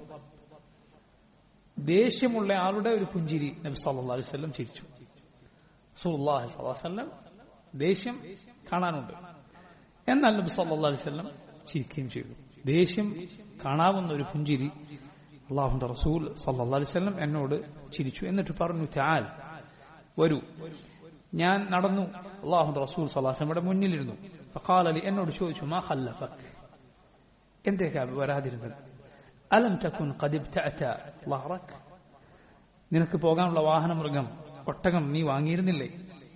ദേഷ്യമുള്ള ആളുടെ ഒരു പുഞ്ചിരി നബി സല്ലല്ലാഹു അലൈഹി വസല്ലം ചിരിച്ചു റസൂലുള്ളാഹി സ്വല്ലല്ലാഹു അലൈഹി വസല്ലം ദേഷ്യം കാണാനുണ്ട് എന്നാൽ നബി സല്ലല്ലാഹു അലൈഹി വസല്ലം ചിരിക്കുകയും ചെയ്തു ദേഷ്യം കാണാവുന്ന ഒരു പുഞ്ചിരി അള്ളാഹുന്റെ റസൂൽ സല്ലല്ലാഹു അലൈഹി വസല്ലം എന്നോട് ചിരിച്ചു എന്നിട്ട് പറഞ്ഞു ചാൽ വരൂ ഞാൻ നടന്നു അള്ളാഹുന്റെ റസൂൽ സല്ലല്ലാഹു അലൈഹി വസല്ലം മുന്നിലിരുന്നു ഫഖാല ലി എന്നോട് ചോദിച്ചു മാ ഖല്ലഫക് എന്തേക്കാ വരാതിരുന്നത് അലം തകുൻ ഖദ് ഇബ്തഅത ലഹറക് നിനക്ക് പോകാനുള്ള വാഹനമൃഗം ഒട്ടകം നീ വാങ്ങിയിരുന്നില്ലേ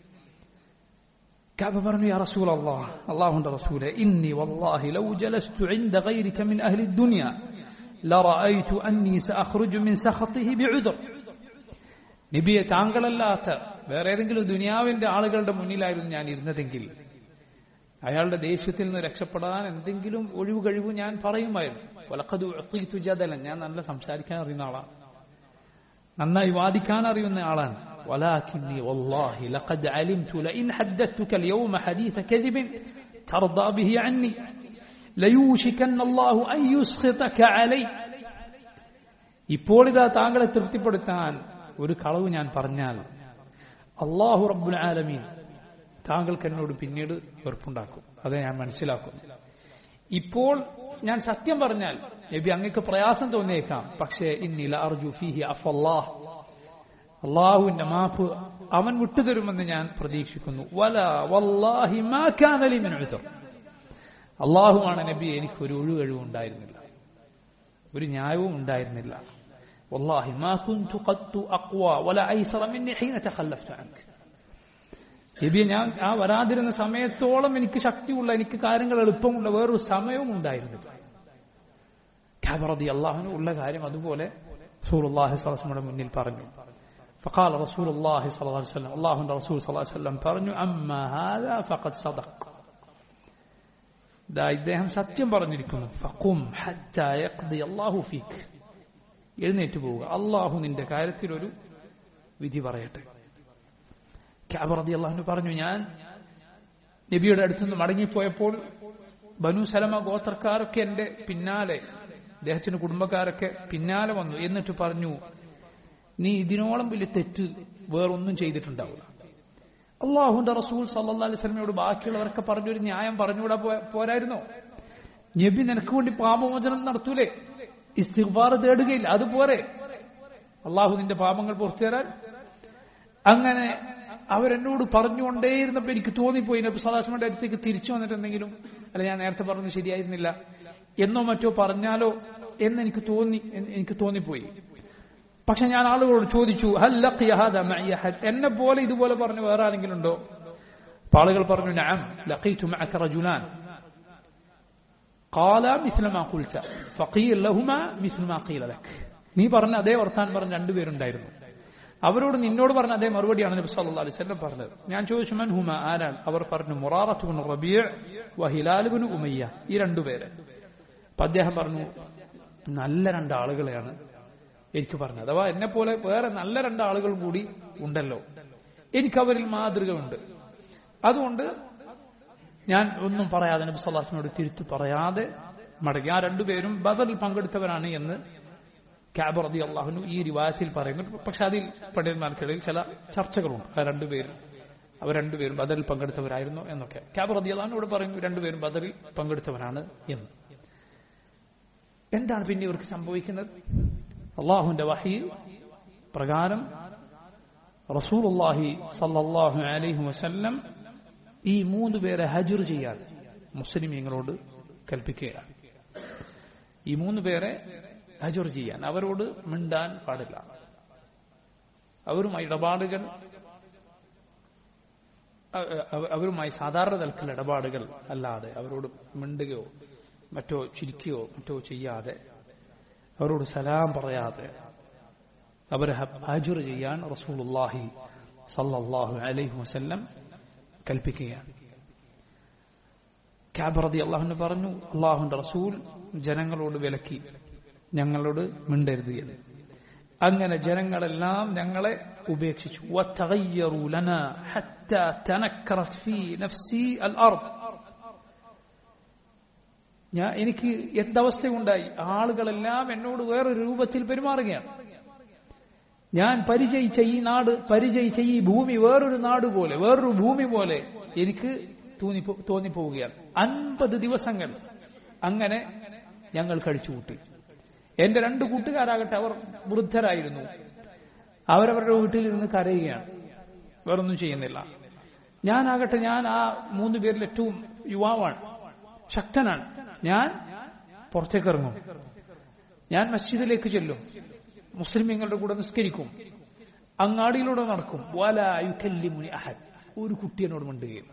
كعب പറഞ്ഞു يا رسول الله الله عند رسوله إني والله لو جلست عند غيرك من أهل الدنيا لرأيت أني سأخرج من سخطه بعذر നബിയെ താങ്കളല്ലാത്ത വേറെ ഏതെങ്കിലും ദുനിയാവിന്റെ ആളുകളുടെ മുന്നിലായിരുന്നു ഞാൻ ഇരുന്നതെങ്കിൽ അയാളുടെ ദേഷ്യത്തിൽ നിന്ന് രക്ഷപ്പെടാൻ എന്തെങ്കിലും ഒഴിവ് കഴിവ് ഞാൻ പറയുമായിരുന്നു വലക്കത് ജദലൻ ഞാൻ നല്ല സംസാരിക്കാൻ അറിയുന്ന ആളാണ് നന്നായി വാദിക്കാൻ അറിയുന്ന ആളാണ് ولكني والله لقد علمت لئن حدثتك اليوم حديث كذب ترضى به عني ليوشكن الله أن يسخطك علي ഇപ്പോൾ ഇതാ താങ്കളെ തൃപ്തിപ്പെടുത്താൻ ഒരു കളവ് ഞാൻ പറഞ്ഞാൽ അള്ളാഹു റബ്ബുൽ ആലമീൻ താങ്കൾക്ക് എന്നോട് പിന്നീട് വെറുപ്പുണ്ടാക്കും അതെ ഞാൻ മനസ്സിലാക്കുന്നു ഇപ്പോൾ ഞാൻ സത്യം പറഞ്ഞാൽ നബി അങ്ങക്ക് പ്രയാസം തോന്നിയേക്കാം പക്ഷേ ഇന്നില അർജു ഫിഹി അഫല്ലാഹ് അള്ളാഹുവിന്റെ മാപ്പ് അവൻ വിട്ടുതരുമെന്ന് ഞാൻ പ്രതീക്ഷിക്കുന്നു വല വല്ലാഹി മാ കാന ലി മിൻ ഉദ്ർ അള്ളാഹുവാണ് നബി എനിക്ക് ഒരു ഒഴിവഴിവും ഉണ്ടായിരുന്നില്ല ഒരു ന്യായവും ഉണ്ടായിരുന്നില്ല والله ما كنت قد أقوى ولا أيسر مني حين تخلفت عنك നബിയെ ഞാൻ ആ വരാതിരുന്ന സമയത്തോളം എനിക്ക് ശക്തിയുള്ള എനിക്ക് കാര്യങ്ങൾ എളുപ്പമുള്ള വേറൊരു സമയവും ഉണ്ടായിരുന്നില്ല ഖബറതി അള്ളാഹുന് ഉള്ള കാര്യം അതുപോലെ സൂറുല്ലാഹി സ്വലസ്മയുടെ മുന്നിൽ പറഞ്ഞു فقال رسول الله صلى الله عليه وسلم الله رسول صلى الله عليه وسلم പറഞ്ഞു أما هذا فقد صدق ദാ ഇദ്ദേഹം സത്യം പറഞ്ഞിരിക്കുന്നു ഫഖും ഹത്താ യഖ്ദി അല്ലാഹു ഫീക് എഴുന്നേറ്റ് പോവുക അള്ളാഹു നിന്റെ കാര്യത്തിൽ ഒരു വിധി പറയട്ടെ ക്യാബ് റതി അള്ളാഹുന് പറഞ്ഞു ഞാൻ നബിയുടെ അടുത്തുനിന്ന് മടങ്ങിപ്പോയപ്പോൾ ബനു സലമ ഗോത്രക്കാരൊക്കെ എന്റെ പിന്നാലെ അദ്ദേഹത്തിന്റെ കുടുംബക്കാരൊക്കെ പിന്നാലെ വന്നു എന്നിട്ട് പറഞ്ഞു നീ ഇതിനോളം വലിയ തെറ്റ് വേറൊന്നും ചെയ്തിട്ടുണ്ടാവില്ല അള്ളാഹുന്റെ റസൂൽ സല്ലാ അലൈഹി സ്വലമയോട് ബാക്കിയുള്ളവരൊക്കെ പറഞ്ഞൊരു ന്യായം പറഞ്ഞുകൂടാ പോരായിരുന്നോ നബി നിനക്ക് വേണ്ടി പാപമോചനം നടത്തൂലേ ഇസ്തിഗ്ഫാർ തേടുകയില്ല അതുപോരെ അള്ളാഹു നിന്റെ പാപങ്ങൾ പുറത്തു തരാൻ അങ്ങനെ അവരെന്നോട് പറഞ്ഞുകൊണ്ടേയിരുന്നപ്പോൾ എനിക്ക് തോന്നിപ്പോയി നബി സലാസ്മയുടെ അടുത്തേക്ക് തിരിച്ചു വന്നിട്ട് എന്തെങ്കിലും അല്ല ഞാൻ നേരത്തെ പറഞ്ഞത് ശരിയായിരുന്നില്ല എന്നോ മറ്റോ പറഞ്ഞാലോ എന്ന് എനിക്ക് തോന്നി എനിക്ക് തോന്നിപ്പോയി പക്ഷെ ഞാൻ ആളുകളോട് ചോദിച്ചു എന്നെ പോലെ ഇതുപോലെ പറഞ്ഞു വേറെ ആരെങ്കിലും ഉണ്ടോ അപ്പൊ ആളുകൾ പറഞ്ഞു ഞാൻ ലഖീതു മഅക റജുലാൻ قال مثل ما قلت فقيل لهما مثل ما قيل لك നീ പറഞ്ഞ അതേ വർത്താൻ പറഞ്ഞ രണ്ടുപേരുണ്ടായിരുന്നു അവരോട് നിന്നോട് പറഞ്ഞ അതേ മറുപടിയാണ് നബി സല്ലല്ലാഹു അലൈഹി വസല്ലം പറഞ്ഞത് ഞാൻ ചോദിച്ചു മൻ ഹുമ ആരാൻ അവർ പറഞ്ഞു മുറാറത്ത് ബിൻ റബീഅ് വ ഹിലാൽ ബിൻ ഉമയ്യ ഈ രണ്ടുപേര് അപ്പൊ അദ്ദേഹം പറഞ്ഞു നല്ല രണ്ട് ആളുകളെയാണ് എനിക്ക് പറഞ്ഞത് അഥവാ എന്നെ പോലെ വേറെ നല്ല രണ്ട് ആളുകൾ കൂടി ഉണ്ടല്ലോ എനിക്ക് അവരിൽ മാതൃക ഉണ്ട് അതുകൊണ്ട് ഞാൻ ഒന്നും പറയാതെ നബി സല്ലാസിനോട് തിരുത്തു പറയാതെ മടങ്ങി ആ രണ്ടുപേരും ബദറിൽ പങ്കെടുത്തവരാണ് എന്ന് ക്യാബ് റതി അള്ളാഹുനു ഈ റിവായത്തിൽ പറയുന്നു പക്ഷെ അതിൽ പണ്ഡിതന്മാർക്കിടയിൽ ചില ചർച്ചകളുണ്ട് ആ രണ്ടുപേരും അവർ രണ്ടുപേരും ബദറിൽ പങ്കെടുത്തവരായിരുന്നു എന്നൊക്കെ ക്യാബ് റതി അള്ളാഹുനോട് പറയുന്നു രണ്ടുപേരും ബദറിൽ പങ്കെടുത്തവരാണ് എന്ന് എന്താണ് പിന്നെ ഇവർക്ക് സംഭവിക്കുന്നത് അള്ളാഹുവിന്റെ വഹി പ്രകാരം റസൂലുള്ളാഹി സല്ലല്ലാഹു അലൈഹി വസല്ലം ഈ മൂന്ന് പേരെ ഹജർ ചെയ്യാൻ മുസ്ലിമീങ്ങളോട് കൽപ്പിക്കുകയാണ് ഈ മൂന്ന് പേരെ ഹജർ ചെയ്യാൻ അവരോട് മിണ്ടാൻ പാടില്ല അവരുമായി ഇടപാടുകൾ അവരുമായി സാധാരണ തലത്തിലുള്ള ഇടപാടുകൾ അല്ലാതെ അവരോട് മിണ്ടുകയോ മറ്റോ ചിരിക്കുകയോ മറ്റോ ചെയ്യാതെ അവരോട് സലാം പറയാതെ അവരെ ഹാജർ ചെയ്യാൻ റസൂലുള്ളാഹി സല്ലല്ലാഹു അലൈഹി വസല്ലം കൽപ്പിക്കുകയാണ് ക്യാബറതി അള്ളാഹുന് പറഞ്ഞു അള്ളാഹുന്റെ റസൂൽ ജനങ്ങളോട് വിലക്കി ഞങ്ങളോട് മിണ്ടരുത് എന്ന് അങ്ങനെ ജനങ്ങളെല്ലാം ഞങ്ങളെ ഉപേക്ഷിച്ചു ഞാൻ എനിക്ക് എന്തവസ്ഥയുണ്ടായി ആളുകളെല്ലാം എന്നോട് വേറൊരു രൂപത്തിൽ പെരുമാറുകയാണ് ഞാൻ പരിചയിച്ച ഈ നാട് പരിചയിച്ച ഈ ഭൂമി വേറൊരു നാട് പോലെ വേറൊരു ഭൂമി പോലെ എനിക്ക് തോന്നി തോന്നിപ്പോവുകയാണ് അൻപത് ദിവസങ്ങൾ അങ്ങനെ ഞങ്ങൾ കഴിച്ചുകൂട്ടി എന്റെ രണ്ട് കൂട്ടുകാരാകട്ടെ അവർ വൃദ്ധരായിരുന്നു അവരവരുടെ വീട്ടിലിരുന്ന് കരയുകയാണ് വേറൊന്നും ചെയ്യുന്നില്ല ഞാനാകട്ടെ ഞാൻ ആ മൂന്ന് പേരിൽ ഏറ്റവും യുവാവാണ് ശക്തനാണ് ഞാൻ പുറത്തേക്ക് ഇറങ്ങും ഞാൻ മസ്ജിദിലേക്ക് ചെല്ലും മുസ്ലിമീങ്ങളുടെ കൂടെ നിസ്കരിക്കും അങ്ങാടിയിലൂടെ നടക്കും വാലായുക്കല്ലിമുനി അഹദ് ഒരു കുട്ടിയെന്നോട് മിണ്ടുകയില്ല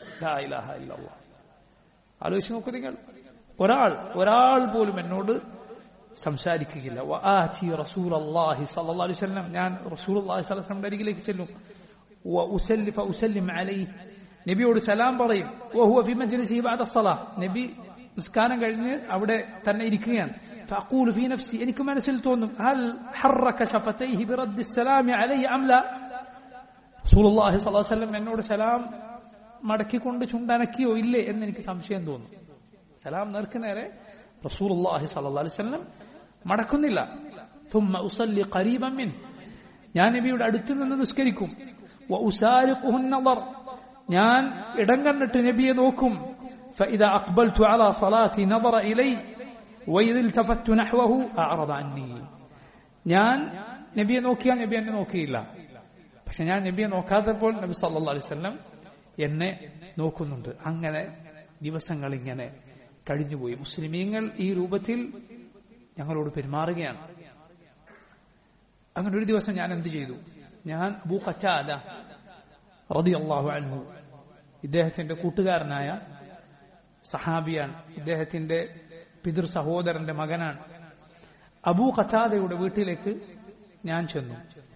ആലോചിച്ച് നോക്കൂ നിങ്ങൾ ഒരാൾ ഒരാൾ പോലും എന്നോട് സംസാരിക്കുകയില്ല റസൂൽ അള്ളാഹി സല്ലല്ലാഹു അലൈഹി വസല്ലം ഞാൻ റസൂൽ അള്ളാഹി സ്വലം അരികിലേക്ക് ചെല്ലും ഉസല്ലിം അലൈഹി നബിയോട് സലാം പറയും വഹുവ ഫി മജ്ലിസി ബഅദ الصلاه നബി നിസ്കാരം കഴിഞ്ഞ് അവിടെ തന്നെ ഇരിക്കുകയാണ് فأقول في نفسي എനിക്ക് മനസ്സിൽ തോന്നും هل حرك شفتيه برد السلام علي أم لا رسول الله صلى الله عليه وسلم എന്നോട് സലാം മടക്കിക്കൊണ്ട് ചുണ്ടനക്കിയോ ഇല്ലേ എന്ന് എനിക്ക് സംശയം തോന്നും സലാം നേർക്കുനേരെ റസൂൽ അള്ളാഹി സല്ലല്ലാഹു അലൈഹി വസല്ലം മടക്കുന്നില്ല ثم أصلي قريبا منه ഞാൻ നബിയുടെ അടുത്ത് നിന്ന് നിസ്കരിക്കും وأسارقه النظر ഞാൻ ഇടം കണ്ടിട്ട് നബിയെ നോക്കും فإذا أقبلت على صلاتي نظر إلي وإذا التفت نحوه أعرض عني ഞാൻ നബിയെ നോക്കിയാൽ നബി എന്നെ നോക്കിയില്ല പക്ഷെ ഞാൻ നബിയെ നോക്കാത്തപ്പോൾ നബി സല്ലല്ലാഹു അലൈഹി വസല്ലം എന്നെ നോക്കുന്നുണ്ട് അങ്ങനെ ദിവസങ്ങൾ ഇങ്ങനെ കഴിഞ്ഞുപോയി മുസ്ലിമീങ്ങൾ ഈ രൂപത്തിൽ ഞങ്ങളോട് പെരുമാറുകയാണ് അങ്ങനെ ഒരു ദിവസം ഞാൻ എന്ത് ചെയ്തു ഞാൻ അബൂ ഖറ്റാദ റളിയല്ലാഹു അൻഹു ഇദ്ദേഹത്തിന്റെ കൂട്ടുകാരനായ സഹാബിയാണ് ഇദ്ദേഹത്തിന്റെ പിതൃ സഹോദരന്റെ മകനാണ് അബൂ ഖറ്റാദയുടെ വീട്ടിലേക്ക് ഞാൻ ചെന്നു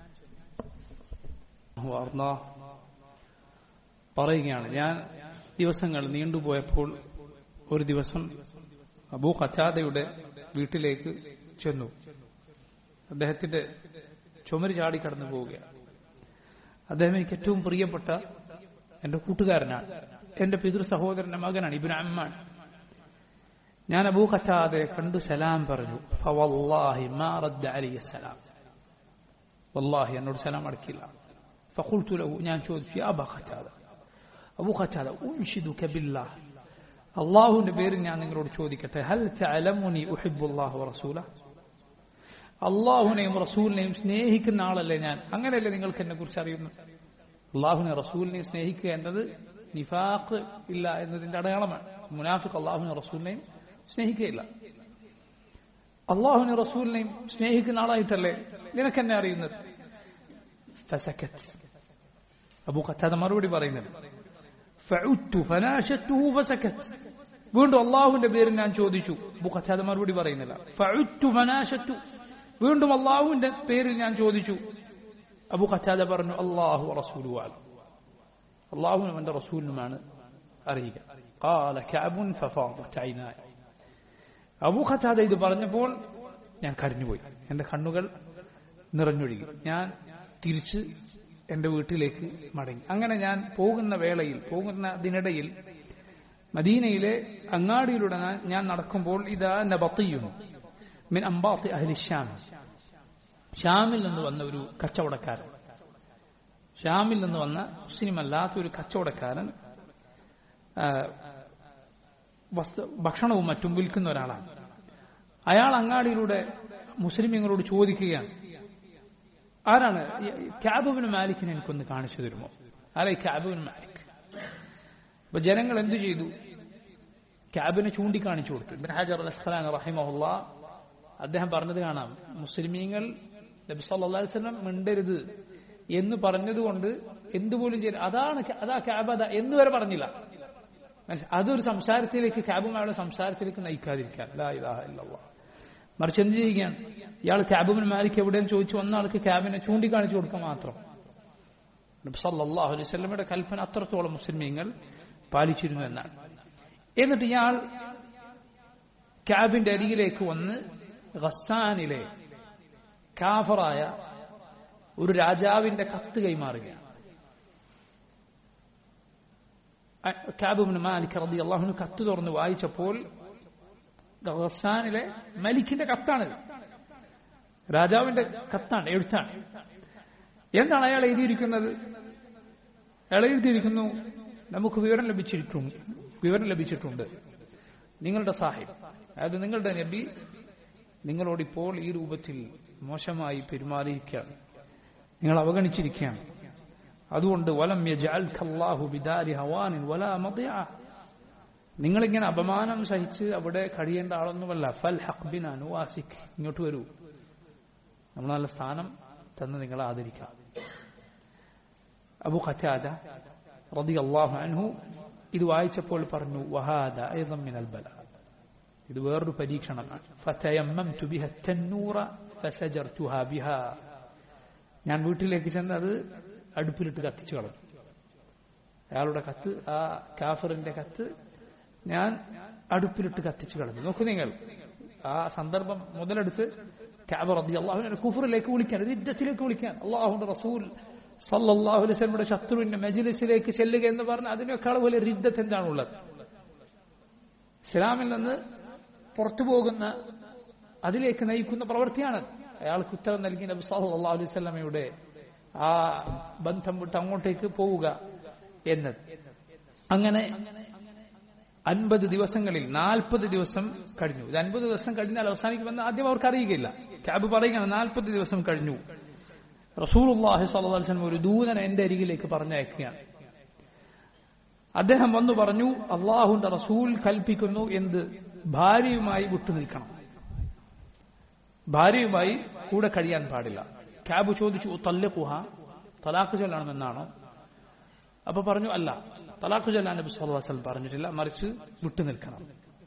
പറയുകയാണ് ഞാൻ ദിവസങ്ങൾ നീണ്ടുപോയപ്പോൾ ഒരു ദിവസം അബൂ ഖച്ചാദയുടെ വീട്ടിലേക്ക് ചെന്നു അദ്ദേഹത്തിന്റെ ചുമര് ചാടി കടന്നു പോവുകയാണ് അദ്ദേഹം എനിക്ക് ഏറ്റവും പ്രിയപ്പെട്ട എന്റെ കൂട്ടുകാരനാണ് എന്റെ പിതൃ സഹോദരന്റെ മകനാണ് ഇബിൻ അമ്മാൻ ഞാൻ അബൂ ഖച്ചാദെ കണ്ടു സലാം പറഞ്ഞു ഫവല്ലാഹി മാ റദ്ദ അലൈഹി സലാം വല്ലാഹി എന്നോട് സലാം അടക്കില്ല ഫഖുൽതു ലഹു ഞാൻ ചോദിച്ചു യാ അബൂ ഖച്ചാദ അബൂ ഖച്ചാദ ഉൻഷിദുക ബില്ലാഹ് അള്ളാഹുവിന്റെ പേര് ഞാൻ നിങ്ങളോട് ചോദിക്കട്ടെ ഹൽ തഅലമുനി ഉഹിബ്ബുല്ലാഹു വറസൂല അള്ളാഹുനെയും റസൂലിനെയും സ്നേഹിക്കുന്ന ആളല്ലേ ഞാൻ അങ്ങനെയല്ലേ നിങ്ങൾക്ക് എന്നെ കുറിച്ച് അറിയുന്നു അള്ളാഹുവിനെ റസൂലിനെ സ്നേഹിക്കുക എന്നത് നിഫാഖ് ഇല്ല എന്നതിന്റെ അടയാളമാണ് മുനാഫിഖ് അള്ളാഹുവിനെ റസൂലിനെയും സ്നേഹിക്കുകയില്ല അള്ളാഹുവിനെ റസൂലിനെയും സ്നേഹിക്കുന്ന ആളായിട്ടല്ലേ നിനക്കെന്നെ അറിയുന്നത് ഫസക്കത്ത് അബു ഖത്താദ മറുപടി പറയുന്നത് ഫഉത്തു ഫനാശത്തുഹു ഫസക്കത്ത് വീണ്ടും അള്ളാഹുവിന്റെ പേര് ഞാൻ ചോദിച്ചു അബു ഖത്താദ മറുപടി പറയുന്നില്ല ഫഉത്തു ഫനാശത്തു വീണ്ടും അള്ളാഹുവിന്റെ പേരിൽ ഞാൻ ചോദിച്ചു അബു ഖത്താദ പറഞ്ഞു അള്ളാഹു റസൂലു അള്ളാഹുവിനും അവന്റെ റസൂലിനുമാണ് അറിയുക قال كعب ففاضت عيناي അബു ഖത്താദ ഇത് പറഞ്ഞപ്പോൾ ഞാൻ കരഞ്ഞുപോയി എന്റെ കണ്ണുകൾ നിറഞ്ഞൊഴുകി ഞാൻ തിരിച്ച് എന്റെ വീട്ടിലേക്ക് മടങ്ങി അങ്ങനെ ഞാൻ പോകുന്ന വേളയിൽ പോകുന്ന ദിനിടയിൽ മദീനയിലെ അങ്ങാടിയിലൂടെ ഞാൻ നടക്കുമ്പോൾ ഇതാ നബത്തിയും മിൻ അമ്പാത്തി അഹ്ലി ഷ്യാം ഷ്യാമിൽ നിന്ന് വന്ന ഒരു കച്ചവടക്കാരൻ ഷ്യാമിൽ നിന്ന് വന്ന മുസ്ലിം അല്ലാത്ത ഒരു കച്ചവടക്കാരൻ വസ്തു ഭക്ഷണവും മറ്റും വിൽക്കുന്ന ഒരാളാണ് അയാൾ അങ്ങാടിയിലൂടെ മുസ്ലിമീങ്ങളോട് ചോദിക്കുകയാണ് ആരാണ് ക്യാബുബിന് മാലിക്കിനെ എനിക്കൊന്ന് കാണിച്ചു തരുമോ ആരാ ഈ ക്യാബുബിന് മാലിക് അപ്പൊ ജനങ്ങൾ എന്തു ചെയ്തു ക്യാബിനെ ചൂണ്ടിക്കാണിച്ചു കൊടുത്തു ഇബ്ൻ ഹാജർ അൽ അസ്ഖലാൻ റഹിമഹുല്ല അദ്ദേഹം പറഞ്ഞത് കാണാം മുസ്ലിമീങ്ങൾ നബി സല്ലല്ലാഹു അലൈഹി വസല്ലം മിണ്ടരുത് എന്ന് പറഞ്ഞതുകൊണ്ട് എന്തുപോലും ചെയ്ത് അതാണ് അതാ ക്യാബ് അതാ എന്ന് വരെ പറഞ്ഞില്ല അതൊരു സംസാരത്തിലേക്ക് ക്യാബുമായുള്ള സംസാരത്തിലേക്ക് നയിക്കാതിരിക്കാൻ ലാ ഇലാഹ ഇല്ലല്ലാഹ് മറിച്ച് എന്ത് ചെയ്യുകയാണ് ഇയാൾ ക്യാബുബിന് മാലിക്ക് എവിടെയെന്ന് ചോദിച്ചു വന്ന ആൾക്ക് ക്യാബിനെ ചൂണ്ടിക്കാണിച്ചു കൊടുക്കുക മാത്രം സല്ലാഹു അലൈഹി സ്വലമയുടെ കൽപ്പന അത്രത്തോളം മുസ്ലിമീങ്ങൾ പാലിച്ചിരുന്നു എന്നാണ് എന്നിട്ട് ഇയാൾ ക്യാബിന്റെ അരികിലേക്ക് വന്ന് ഖസ്സാനിലെ കാഫറായ ഒരു രാജാവിന്റെ കത്ത് കൈമാറുകയാണ് കാബുബിന് മാലിക് റതി അള്ളാഹുന് കത്ത് തുറന്ന് വായിച്ചപ്പോൾ ഖസാനിലെ മലിക്കിന്റെ കത്താണിത് രാജാവിന്റെ കത്താണ് എഴുത്താണ് എന്താണ് അയാൾ എഴുതിയിരിക്കുന്നത് അയാൾ എഴുതിയിരിക്കുന്നു നമുക്ക് വിവരം ലഭിച്ചിട്ടുണ്ട് വിവരം ലഭിച്ചിട്ടുണ്ട് നിങ്ങളുടെ സാഹിബ് അതായത് നിങ്ങളുടെ നബി നിങ്ങളോടിപ്പോൾ ഈ രൂപത്തിൽ മോശമായി പെരുമാറിയിരിക്കുകയാണ് നിങ്ങൾ അവഗണിച്ചിരിക്കുകയാണ് അതുകൊണ്ട് വലം യജാൽഖല്ലാഹു ബിദാരി ഹവാനിൻ വലാ മദിയ നിങ്ങളിങ്ങനെ അപമാനം സഹിച്ച് അവിടെ കഴിയേണ്ട ആളൊന്നുമല്ല ഫൽ ഹഖ്ബിൻ അനുവാസിക് ഇങ്ങോട്ട് വരൂ നമ്മൾ നല്ല സ്ഥാനം തന്ന് നിങ്ങളെ ആദരിക്കാം അബു ഖറ്റാദ റതി അള്ളാഹു അൻഹു ഇത് വായിച്ചപ്പോൾ പറഞ്ഞു വഹാദ ഐദം മിനൽ ബല ഇത് വേറൊരു പരീക്ഷണമാണ് ഫതയമ്മംതു ബിഹ തന്നൂറ ഫസജർതുഹാ ബിഹാ ഞാൻ വീട്ടിലേക്ക് ചെന്ന് അത് അടുപ്പിലിട്ട് കത്തിച്ചു കളഞ്ഞു അയാളുടെ കത്ത് ആ കാഫറിന്റെ കത്ത് ഞാൻ അടുപ്പിലിട്ട് കത്തിച്ചു കളഞ്ഞു നോക്കൂ നിങ്ങൾ ആ സന്ദർഭം മുതലെടുത്ത് ക്യാബ് റദ്ദി അള്ളാഹുവിനെ കുഫറിലേക്ക് വിളിക്കാൻ യുദ്ധത്തിലേക്ക് വിളിക്കാൻ അള്ളാഹുന്റെ റസൂൽ സല്ലാഹു അലൈസ്മയുടെ ശത്രുവിന്റെ മജിലിസിലേക്ക് ചെല്ലുക എന്ന് പറഞ്ഞാൽ അതിനേക്കാൾ വലിയ റിദ്ദത്ത് എന്താണുള്ളത് ഇസ്ലാമിൽ നിന്ന് പുറത്തു പോകുന്ന അതിലേക്ക് നയിക്കുന്ന പ്രവൃത്തിയാണ് അയാൾക്ക് ഉത്തരം നൽകി നബി സാഹു അള്ളാഹു അലൈഹി സ്വലമയുടെ ആ ബന്ധം വിട്ട് അങ്ങോട്ടേക്ക് പോവുക എന്നത് അങ്ങനെ അൻപത് ദിവസങ്ങളിൽ നാൽപ്പത് ദിവസം കഴിഞ്ഞു ഇത് അൻപത് ദിവസം കഴിഞ്ഞാൽ അവസാനിക്കുമെന്ന് ആദ്യം അവർക്ക് അറിയുകയില്ല ക്യാബ് പറയുകയാണ് നാൽപ്പത് ദിവസം കഴിഞ്ഞു റസൂൽഹി സ്വലം ഒരു ദൂതനെ എന്റെ അരികിലേക്ക് പറഞ്ഞയക്കുകയാണ് അദ്ദേഹം വന്നു പറഞ്ഞു അള്ളാഹുന്റെ റസൂൽ കൽപ്പിക്കുന്നു എന്ത് ഭാര്യയുമായി വിട്ടുനിൽക്കണം ഭാര്യയുമായി കൂടെ കഴിയാൻ പാടില്ല ക്യാബ് ചോദിച്ചു തല്ലക്കുഹ തലാഖ് ചൊല്ലണമെന്നാണോ അപ്പൊ പറഞ്ഞു അല്ല തലാഖ് ചൊല്ലാൻ നബി സല്ലല്ലാഹു അലൈഹി വസല്ലം പറഞ്ഞിട്ടില്ല മറിച്ച് വിട്ടുനിൽക്കണം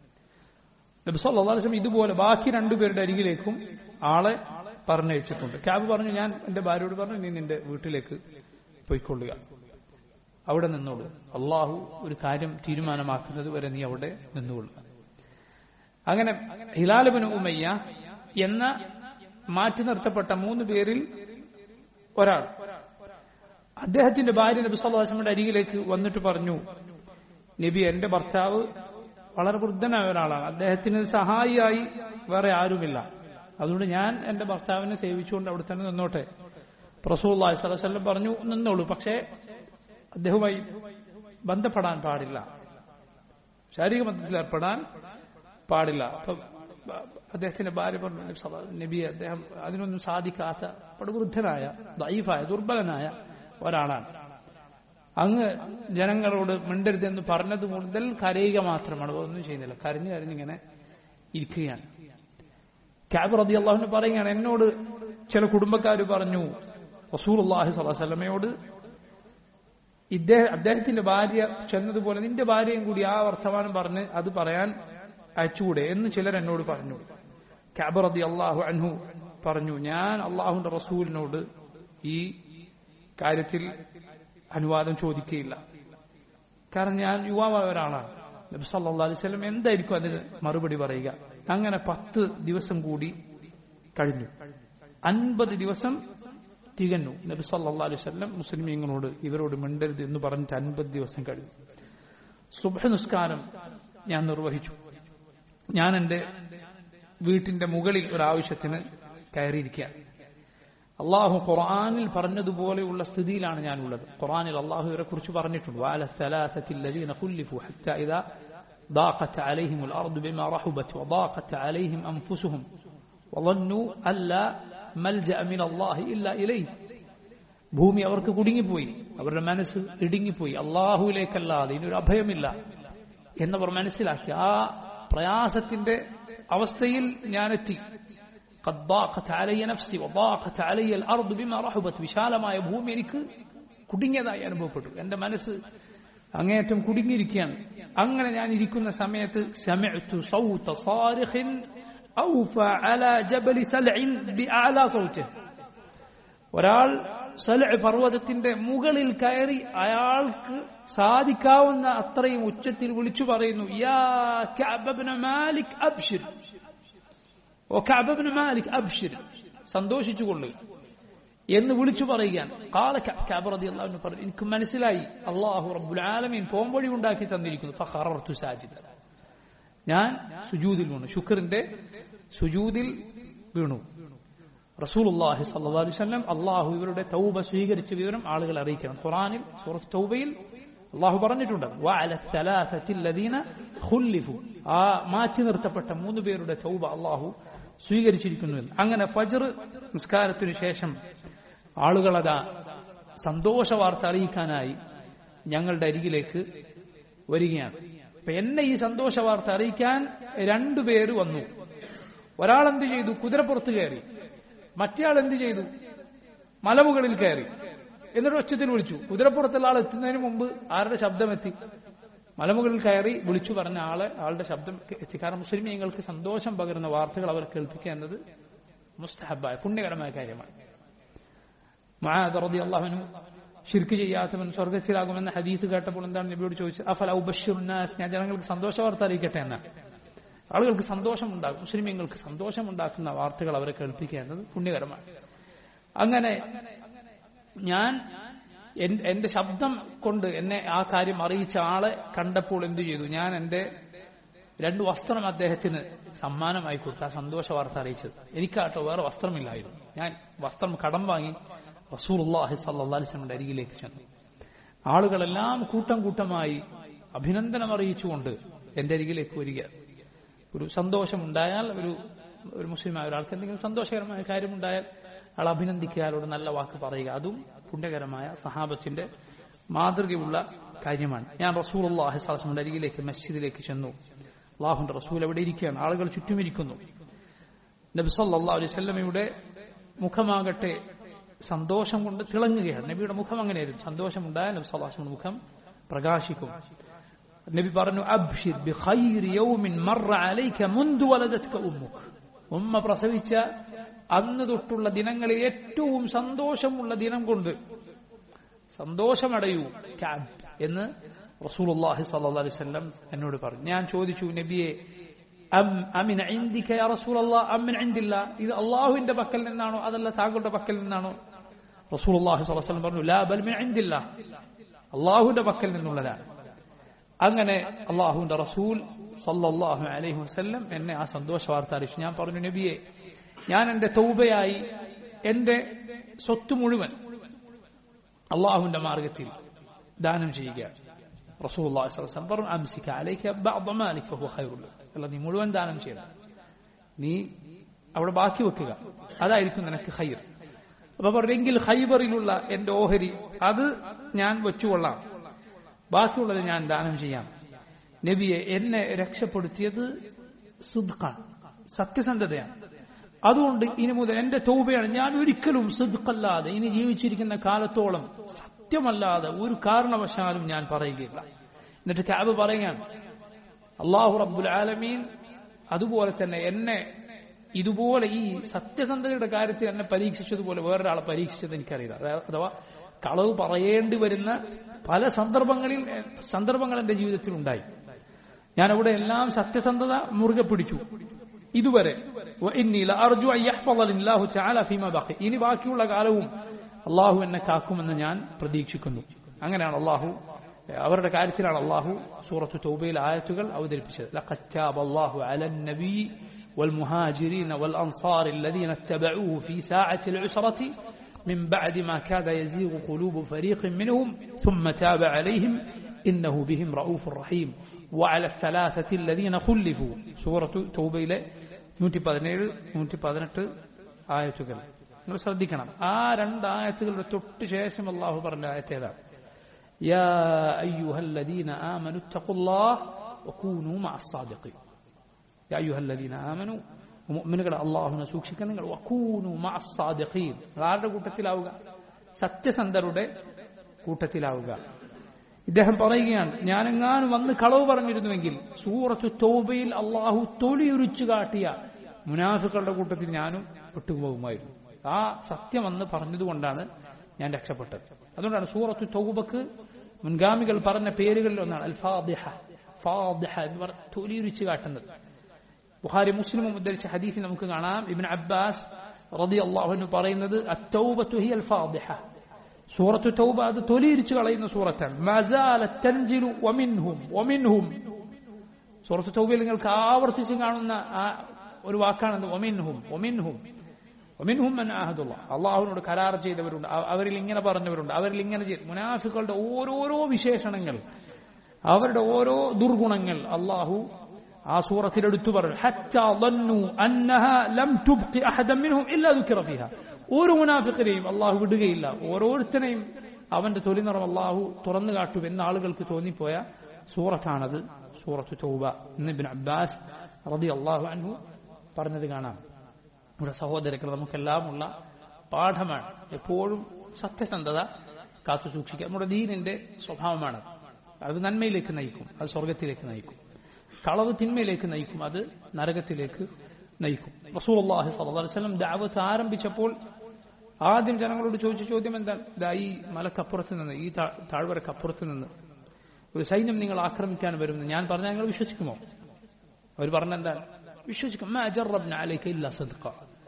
നബി സല്ലല്ലാഹു അലൈഹി വസല്ലം ഇതുപോലെ ബാക്കി രണ്ടുപേരുടെ അരികിലേക്കും ആളെ പറഞ്ഞയച്ചിട്ടുണ്ട് ക്യാബ് പറഞ്ഞു ഞാൻ എന്റെ ഭാര്യയോട് പറഞ്ഞു നീ നിന്റെ വീട്ടിലേക്ക് പോയിക്കൊള്ളുക അവിടെ നിന്നോളൂ അള്ളാഹു ഒരു കാര്യം തീരുമാനമാക്കുന്നത് വരെ നീ അവിടെ നിന്നുകൊള്ളുക അങ്ങനെ ഹിലാലബിന് ഉമയ്യ എന്ന മാറ്റി നിർത്തപ്പെട്ട മൂന്ന് പേരിൽ ഒരാൾ അദ്ദേഹത്തിന്റെ ഭാര്യ നബി സല്ലാസ്മയുടെ അരികിലേക്ക് വന്നിട്ട് പറഞ്ഞു നബി എന്റെ ഭർത്താവ് വളരെ വൃദ്ധനായ ഒരാളാണ് അദ്ദേഹത്തിന് സഹായിയായി വേറെ ആരുമില്ല അതുകൊണ്ട് ഞാൻ എന്റെ ഭർത്താവിനെ സേവിച്ചുകൊണ്ട് അവിടെ തന്നെ നിന്നോട്ടെ പ്രസൂല്ലാ സ്വലം പറഞ്ഞു നിന്നോളൂ പക്ഷേ അദ്ദേഹവുമായി ബന്ധപ്പെടാൻ പാടില്ല ശാരീരിക ബന്ധത്തിൽ ഏർപ്പെടാൻ പാടില്ല അപ്പൊ അദ്ദേഹത്തിന്റെ ഭാര്യ പറഞ്ഞു നബി അദ്ദേഹം അതിനൊന്നും സാധിക്കാത്ത വൃദ്ധനായ ദൈഫായ ദുർബലനായ ഒരാളാണ് അങ്ങ് ജനങ്ങളോട് മിണ്ടരുതെന്ന് പറഞ്ഞത് മുതൽ കരയുക മാത്രമാണ് ഒന്നും ചെയ്യുന്നില്ല കരഞ്ഞു കരഞ്ഞിങ്ങനെ ഇരിക്കുകയാണ് ക്യാബ് റതി അള്ളാഹുന് പറയുകയാണ് എന്നോട് ചില കുടുംബക്കാർ പറഞ്ഞു റസൂൽ അള്ളാഹി സ്വലമയോട് ഇദ്ദേഹം അദ്ദേഹത്തിന്റെ ഭാര്യ ചെന്നതുപോലെ നിന്റെ ഭാര്യയും കൂടി ആ വർത്തമാനം പറഞ്ഞ് അത് പറയാൻ അയച്ചുകൂടെ എന്ന് ചിലർ എന്നോട് പറഞ്ഞു ക്യാബ് റതി അള്ളാഹു അൻഹു പറഞ്ഞു ഞാൻ അള്ളാഹുന്റെ റസൂലിനോട് ഈ കാര്യത്തിൽ അനുവാദം ചോദിക്കുകയില്ല കാരണം ഞാൻ യുവാവായ ഒരാളാണ് നബി സല്ലാ അലൈഹി സ്വലം എന്തായിരിക്കും അതിന് മറുപടി പറയുക അങ്ങനെ പത്ത് ദിവസം കൂടി കഴിഞ്ഞു അൻപത് ദിവസം തികഞ്ഞു നബി സല്ലാ അലൈഹി സ്വലം മുസ്ലിമീങ്ങളോട് ഇവരോട് മിണ്ടരുത് എന്ന് പറഞ്ഞിട്ട് അൻപത് ദിവസം കഴിഞ്ഞു സുബഹ നിസ്കാരം ഞാൻ നിർവഹിച്ചു ഞാൻ എന്റെ വീട്ടിന്റെ മുകളിൽ ഒരാവശ്യത്തിന് കയറിയിരിക്കുകയാണ് അള്ളാഹു ഖുർആാനിൽ പറഞ്ഞതുപോലെയുള്ള സ്ഥിതിയിലാണ് ഞാനുള്ളത് ഖുർആാനിൽ അള്ളാഹു ഇവരെ കുറിച്ച് പറഞ്ഞിട്ടുണ്ട് വാല الذين خلفوا حتى إذا ضاقت عليهم الأرض بما رحبت وضاقت عليهم أنفسهم وظنوا أن لا ملجأ من الله إلا إليه ഭൂമി അവർക്ക് കുടുങ്ങിപ്പോയി അവരുടെ മനസ്സ് ഇടുങ്ങിപ്പോയി അള്ളാഹുവിലേക്കല്ലാതെ ഇനി ഒരു അഭയമില്ല എന്നവർ മനസ്സിലാക്കി ആ പ്രയാസത്തിന്റെ അവസ്ഥയിൽ ഞാനെത്തി قد ضاقت علي نفسي وضاقت علي الأرض بما رحبت വിശാലമായ ഭൂമി എനിക്ക് കുടുങ്ങിയതായി അനുഭവപ്പെട്ടു എന്റെ മനസ്സ് അങ്ങേയറ്റം കുടുങ്ങിയിരിക്കുകയാണ് അങ്ങനെ ഞാൻ ഇരിക്കുന്ന സമയത്ത് سمعت صوت صارخ أوفى على جبل سلع بأعلى صوته ഒരാൾ സലഅ പർവ്വതത്തിന്റെ മുകളിൽ കയറി അയാൾക്ക് സാധിക്കാവുന്ന അത്രയും ഉച്ചത്തിൽ വിളിച്ചു പറയുന്നു യാ കഅബ് ഇബ്നു മാലിക് അബ്ഷിർ ഓ കഅബ് ഇബ്നു മാലിക് അബ്ഷിർ സന്തോഷിച്ചുകൊള്ളുക എന്ന് വിളിച്ചു പറയുകയാണ് കാല കഅബ് റളിയല്ലാഹു അൻഹു പറഞ്ഞു എനിക്ക് മനസ്സിലായി അല്ലാഹു റബ്ബുൽ ആലമീൻ പോംവഴി ഉണ്ടാക്കി തന്നിരിക്കുന്നു ഫഖറർതു സാജിദ ഞാൻ സുജൂദിൽ വീണു ശുക്രിന്റെ സുജൂദിൽ വീണു റസൂലുള്ളാഹി സ്വല്ലല്ലാഹു അലൈഹി വസല്ലം അല്ലാഹു ഇവരുടെ തൗബ സ്വീകരിച്ച വിവരം ആളുകളെ അറിയിക്കണം ഖുർആനിൽ സൂറത്ത് തൗബയിൽ അള്ളാഹു പറഞ്ഞിട്ടുണ്ട് വഅല الثلاثه الذين خلفوا ആ മാറ്റി നിർത്തപ്പെട്ട മൂന്ന് പേരുടെ തൗബ അള്ളാഹു സ്വീകരിച്ചിരിക്കുന്നു എന്ന് അങ്ങനെ ഫജ്ർ നിസ്കാരത്തിനു ശേഷം ആളുകളതാ സന്തോഷ വാർത്ത അറിയിക്കാനായി ഞങ്ങളുടെ അരികിലേക്ക് വരികയാണ് അപ്പൊ എന്നെ ഈ സന്തോഷ വാർത്ത അറിയിക്കാൻ രണ്ടുപേര് വന്നു ഒരാൾ എന്ത് ചെയ്തു കുതിരപ്പുറത്ത് കയറി മറ്റേയാൾ എന്ത് ചെയ്തു മലമുകളിൽ കയറി എന്നിട്ട് ഒച്ചത്തിൽ വിളിച്ചു കുതിരപ്പുറത്തുള്ള ആൾ എത്തുന്നതിന് മുമ്പ് ആരുടെ ശബ്ദം എത്തി മലമുകളിൽ കയറി വിളിച്ചു പറഞ്ഞ ആളെ ആളുടെ ശബ്ദം എത്തി കാരണം മുസ്ലിമീങ്ങൾക്ക് സന്തോഷം പകരുന്ന വാർത്തകൾ അവർ കേൾപ്പിക്കുക എന്നത് മുസ്തഹബായ പുണ്യകരമായ കാര്യമാണ് മഹാദറതി അള്ളാഹുനു ഷിർക്ക് ചെയ്യാത്തവൻ സ്വർഗത്തിലാകുമെന്ന ഹദീസ് കേട്ടപ്പോൾ എന്താണ് നബിയോട് ചോദിച്ചത് അഫൽ ഔബഷുർനാസ് ഞാൻ ജനങ്ങൾക്ക് സന്തോഷ വാർത്ത അറിയിക്കട്ടെ എന്നാണ് ആളുകൾക്ക് സന്തോഷമുണ്ടാകും മുസ്ലിമീങ്ങൾക്ക് സന്തോഷമുണ്ടാക്കുന്ന വാർത്തകൾ അവരെ കേൾപ്പിക്കുക എന്നത് പുണ്യകരമാണ് അങ്ങനെ ഞാൻ എന്റെ ശബ്ദം കൊണ്ട് എന്നെ ആ കാര്യം അറിയിച്ച ആളെ കണ്ടപ്പോൾ എന്തു ചെയ്തു ഞാൻ എന്റെ രണ്ട് വസ്ത്രം അദ്ദേഹത്തിന് സമ്മാനമായി കൊടുത്തു ആ സന്തോഷ വാർത്ത അറിയിച്ചത് എനിക്കാട്ടോ വേറെ വസ്ത്രമില്ലായിരുന്നു ഞാൻ വസ്ത്രം കടം വാങ്ങി റസൂർഹി സല്ലാസ്ലമിന്റെ അരികിലേക്ക് ചെന്നു ആളുകളെല്ലാം കൂട്ടം കൂട്ടമായി അഭിനന്ദനം അറിയിച്ചുകൊണ്ട് എന്റെ അരികിലേക്ക് വരിക ഒരു സന്തോഷമുണ്ടായാൽ ഒരു ഒരു മുസ്ലിമായ ഒരാൾക്ക് എന്തെങ്കിലും സന്തോഷകരമായ കാര്യമുണ്ടായാൽ ആൾ അഭിനന്ദിക്കുക അയാളോട് നല്ല വാക്ക് പറയുക അതും പുണ്യകരമായ സഹാബത്തിന്റെ മാതൃകയുള്ള കാര്യമാണ് ഞാൻ റസൂൽ അള്ളാഹി സാഹസിന്റെ അരികിലേക്ക് മസ്ജിദിലേക്ക് ചെന്നു അള്ളാഹുന്റെ റസൂൽ അവിടെ ഇരിക്കുകയാണ് ആളുകൾ ചുറ്റുമിരിക്കുന്നു നബി സല്ലാ അലൈഹി സ്വല്ലമയുടെ മുഖമാകട്ടെ സന്തോഷം കൊണ്ട് തിളങ്ങുകയാണ് നബിയുടെ മുഖം അങ്ങനെയായിരുന്നു സന്തോഷമുണ്ടായാൽ നബി സല്ലാഹുന്റെ മുഖം പ്രകാശിക്കും നബി പറഞ്ഞു അബ്ഷിർ ബിഖൈരി യൗമിൻ മർറ അലൈക മുൻദു വലദത്ക ഉമ്മുക് ഉമ്മ പ്രസവിച്ച അന്ന് തൊട്ടുള്ള ദിനങ്ങളിൽ ഏറ്റവും സന്തോഷമുള്ള ദിനം കൊണ്ട് സന്തോഷമടയൂ ക്യാബ് എന്ന് റസൂലുള്ളാഹി സ്വല്ലല്ലാഹു അലൈഹി വസല്ലം എന്നോട് പറഞ്ഞു ഞാൻ ചോദിച്ചു നബിയെ അം അമിൻ ഇൻദിക യാ റസൂലല്ലാഹ് അമിൻ ഇൻദില്ലാ ഇത് അല്ലാഹുവിന്റെ പക്കൽ നിന്നാണോ അതല്ല താങ്കളുടെ പക്കൽ നിന്നാണോ റസൂലുള്ളാഹി സ്വല്ലല്ലാഹു അലൈഹി വസല്ലം പറഞ്ഞു ലാ ബൽ മിൻ ഇൻദില്ലാ അല്ലാഹുവിന്റെ പക്കൽ നിന്നുള്ളതാണ് അങ്ങനെ അള്ളാഹുവിന്റെ റസൂൽ സല്ലല്ലാഹു അലൈഹി വസല്ലം എന്നെ ആ സന്തോഷ വാർത്ത അറിയിച്ചു ഞാൻ പറഞ്ഞു നബിയെ ഞാൻ എന്റെ തൗബയായി എന്റെ സ്വത്ത് മുഴുവൻ അള്ളാഹുവിന്റെ മാർഗത്തിൽ ദാനം ചെയ്യുക റസൂൽ പറഞ്ഞു അംസിക്ക അലൈക്ക മാലിക് ഫഹു ഖൈറുൽ അല്ല നീ മുഴുവൻ ദാനം ചെയ്യണം നീ അവിടെ ബാക്കി വെക്കുക അതായിരിക്കും നിനക്ക് ഖൈർ അപ്പൊ പറഞ്ഞെങ്കിൽ ഹൈബറിലുള്ള എന്റെ ഓഹരി അത് ഞാൻ വെച്ചുകൊള്ളാം ബാക്കിയുള്ളത് ഞാൻ ദാനം ചെയ്യാം നബിയെ എന്നെ രക്ഷപ്പെടുത്തിയത് സുദ്ഖാണ് സത്യസന്ധതയാണ് അതുകൊണ്ട് ഇനി മുതൽ എന്റെ തൗബയാണ് ഞാൻ ഒരിക്കലും സിദ്ഖല്ലാതെ ഇനി ജീവിച്ചിരിക്കുന്ന കാലത്തോളം സത്യമല്ലാതെ ഒരു കാരണവശാലും ഞാൻ പറയുകയില്ല എന്നിട്ട് ക്യാബ് പറയുകയാണ് അള്ളാഹു റബ്ബുൽ ആലമീൻ അതുപോലെ തന്നെ എന്നെ ഇതുപോലെ ഈ സത്യസന്ധതയുടെ കാര്യത്തിൽ എന്നെ പരീക്ഷിച്ചതുപോലെ വേറൊരാളെ പരീക്ഷിച്ചത് എനിക്കറിയില്ല അതാ- അഥവാ കളവ് പറയേണ്ടി വരുന്ന പല സന്ദർഭങ്ങളിൽ സന്ദർഭങ്ങൾ എന്റെ ജീവിതത്തിൽ ഉണ്ടായി ഞാൻ അവിടെ എല്ലാം സത്യസന്ധത മുറുകെ പിടിച്ചു ഇതുവരെ وإني لأرجو أن يحفظني الله تعالى فيما بقي ഇനി ബാക്കിയുള്ള കാലവും അള്ളാഹു എന്നെ കാക്കുമെന്ന് ഞാൻ പ്രതീക്ഷിക്കുന്നു അങ്ങനെയാണ് അള്ളാഹു അവരുടെ കാര്യത്തിലാണ് അള്ളാഹു സൂറത്ത് തൗബയിൽ ആയത്തുകൾ അവതരിപ്പിച്ചത് لقد تاب الله على النبي والمهاجرين والأنصار الذين اتبعوه في ساعة العسرة من بعد ما كاد يزيغ قلوب فريق منهم ثم تاب عليهم إنه بهم رؤوف رحيم وعلى الثلاثة الذين خلفوا سورة توبة നൂറ്റി പതിനേഴ് നൂറ്റി പതിനെട്ട് ആയത്തുകൾ നിങ്ങൾ ശ്രദ്ധിക്കണം ആ രണ്ട് ആയത്തുകളുടെ തൊട്ട് ശേഷം അള്ളാഹു പറഞ്ഞ ആയത്തേതാണ് يا أيها الذين آمنوا اتقوا الله وكونوا مع الصادقين يا أيها الذين آمنوا മുഅ്മിനുകൾ അള്ളാഹുവിനെ സൂക്ഷിക്കാൻ നിങ്ങൾ വക്കൂനു മഅസ്സാദിഖീൻ ആരുടെ കൂട്ടത്തിലാവുക സത്യസന്ധരുടെ കൂട്ടത്തിലാവുക ഇദ്ദേഹം പറയുകയാണ് ഞാനെങ്ങാനും വന്ന് കളവ് പറഞ്ഞിരുന്നുവെങ്കിൽ സൂറത്ത് തൗബയിൽ അള്ളാഹു തൊലിയുരിച്ചു കാട്ടിയ മുനാഫികളുടെ കൂട്ടത്തിൽ ഞാനും വിട്ടുപോകുമായിരുന്നു ആ സത്യം അന്ന് പറഞ്ഞതുകൊണ്ടാണ് ഞാൻ രക്ഷപ്പെട്ടത് അതുകൊണ്ടാണ് സൂറത്ത് തൗബക്ക് മുൻഗാമികൾ പറഞ്ഞ പേരുകളിൽ ഒന്നാണ് അൽ ഫാദിഹ ഫാദിഹ എന്ന് പറഞ്ഞ തൊലിയുരിച്ചു കാട്ടുന്നത് ബുഖാരി മുസ്ലിമും ഉദ്ധരിച്ച ഹദീസിൽ നമുക്ക് കാണാം ഇബിൻ അബ്ബാസ് റതി അള്ളാഹുവിന് പറയുന്നത് അത്തൗബത്തു ഹിയൽ ഫാദിഹ സൂറത്തു തൗബ അത് തൊലിയിരിച്ചു കളയുന്ന സൂറത്താണ് മസാല തൻജിലു വമിൻഹും വമിൻഹും സൂറത്തു തൗബയിൽ നിങ്ങൾക്ക് ആവർത്തിച്ച് കാണുന്ന ആ ഒരു വാക്കാണെന്ന് ഒമിൻഹും ഒമിൻഹും ഒമിൻഹും മൻ ആഹദുള്ള അള്ളാഹുവിനോട് കരാർ ചെയ്തവരുണ്ട് അവ- അവരിൽ ഇങ്ങനെ പറഞ്ഞവരുണ്ട് അവരിൽ ഇങ്ങനെ ചെയ്ത് മുനാഫികളുടെ ഓരോരോ വിശേഷണങ്ങൾ അവരുടെ ഓരോ ദുർഗുണങ്ങൾ അള്ളാഹു ആ സൂറത്തിൽ എടുത്തു പറഞ്ഞു ഹത്താ ظنوا أنها لم تبق أحدا منهم إلا ذكر فيها ഒരു മുനാഫിക്കിനെയും അള്ളാഹു വിടുകയില്ല ഓരോരുത്തരെയും അവന്റെ തൊലി നിറം അള്ളാഹു തുറന്നു കാട്ടും എന്ന ആളുകൾക്ക് തോന്നിപ്പോയ സൂറത്താണത് സൂറത്ത് തൗബ എന്ന് ഇബ്നു അബ്ബാസ് റതി അള്ളാഹു അൻഹു പറഞ്ഞത് കാണാം ഇവിടെ സഹോദരങ്ങൾ നമുക്കെല്ലാമുള്ള പാഠമാണ് എപ്പോഴും സത്യസന്ധത കാത്തു സൂക്ഷിക്കുക നമ്മുടെ ദീനിന്റെ സ്വഭാവമാണ് അത് നന്മയിലേക്ക് നയിക്കും അത് സ്വർഗത്തിലേക്ക് നയിക്കും കളവ് തിന്മയിലേക്ക് നയിക്കും അത് നരകത്തിലേക്ക് നയിക്കും റസൂലുള്ളാഹി സ്വല്ലല്ലാഹു അലൈഹി വസല്ലം ദഅവത്ത് ആരംഭിച്ചപ്പോൾ ആദ്യം ജനങ്ങളോട് ചോദിച്ച ചോദ്യം എന്താണ് ദാ ഈ മലക്കപ്പുറത്ത് നിന്ന് ഈ താ- താഴ്വരക്കപ്പുറത്ത് നിന്ന് ഒരു സൈന്യം നിങ്ങൾ ആക്രമിക്കാൻ വരുമെന്ന് ഞാൻ പറഞ്ഞാൽ നിങ്ങൾ വിശ്വസിക്കുമോ അവർ പറഞ്ഞെന്താണ് വിശ്വസിക്കും മാ ജറബ്ന അലൈക ഇല്ലാ സദ്ഖ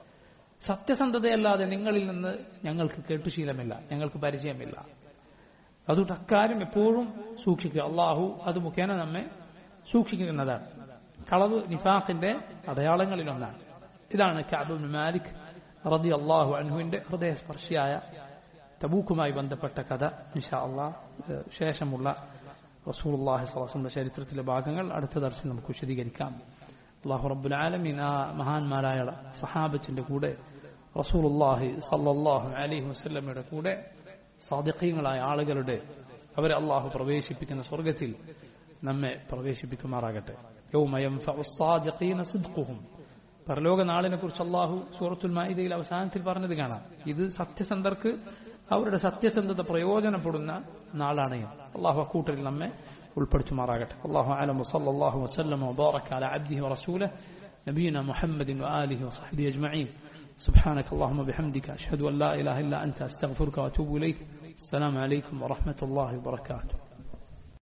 സത്യസന്ധതയല്ലാതെ നിങ്ങളിൽ നിന്ന് ഞങ്ങൾക്ക് കേട്ടുശീലമില്ല ഞങ്ങൾക്ക് പരിചയമില്ല അതുകൊണ്ട് അക്കാര്യം എപ്പോഴും സൂക്ഷിക്കുക അള്ളാഹു അത് മുഖേന നമ്മെ സൂക്ഷിക്കുന്നതാണ് കളവ് നിഫാഖിന്റെ അടയാളങ്ങളിലൊന്നാണ് ഇതാണ് കഅബ് ഇബ്നു മാലിക് റതി അള്ളാഹു അൻഹുവിന്റെ ഹൃദയസ്പർശിയായ തബൂക്കുമായി ബന്ധപ്പെട്ട കഥ ഇൻഷാ അള്ളാഹ് ഏഹ് ശേഷമുള്ള റസൂലുള്ളാഹി സ്വലമിന്റെ ചരിത്രത്തിലെ ഭാഗങ്ങൾ അടുത്ത ദർശനം നമുക്ക് വിശദീകരിക്കാം അള്ളാഹു റബ്ബുൽ ആലമീൻ ആ മഹാന്മാരായ സഹാബത്തിന്റെ കൂടെ റസൂലുള്ളാഹി സല്ലല്ലാഹു അലൈഹി വസല്ലമയുടെ കൂടെ സാദിഖീങ്ങളായ ആളുകളുടെ അവരെ അള്ളാഹു പ്രവേശിപ്പിക്കുന്ന സ്വർഗത്തിൽ നമ്മെ പ്രവേശിപ്പിക്കുമാറാകട്ടെ യൗമ യൻഫഉ الصادقين صدقهم പരലോക നാളിനെ കുറിച്ച് അള്ളാഹു സൂറത്തുൽ മാഇദയിൽ അവസാനത്തിൽ പറഞ്ഞത് കാണാം ഇത് സത്യസന്ധർക്ക് അവരുടെ സത്യസന്ധത പ്രയോജനപ്പെടുന്ന നാളാണ് എന്ന്. അള്ളാഹു അക്കൂട്ടരിൽ നമ്മെ ഉൾപ്പെടുത്തുമാറാകട്ടെ അള്ളാഹു അലം വസല്ലാഹു വസ്ലം وبارك على عبده ورسوله نبينا محمد وآله وصحبه أجمعين سبحانك اللهم بحمدك أشهد أن لا إله إلا أنت أستغفرك وأتوب إليك السلام عليكم ورحمة الله وبركاته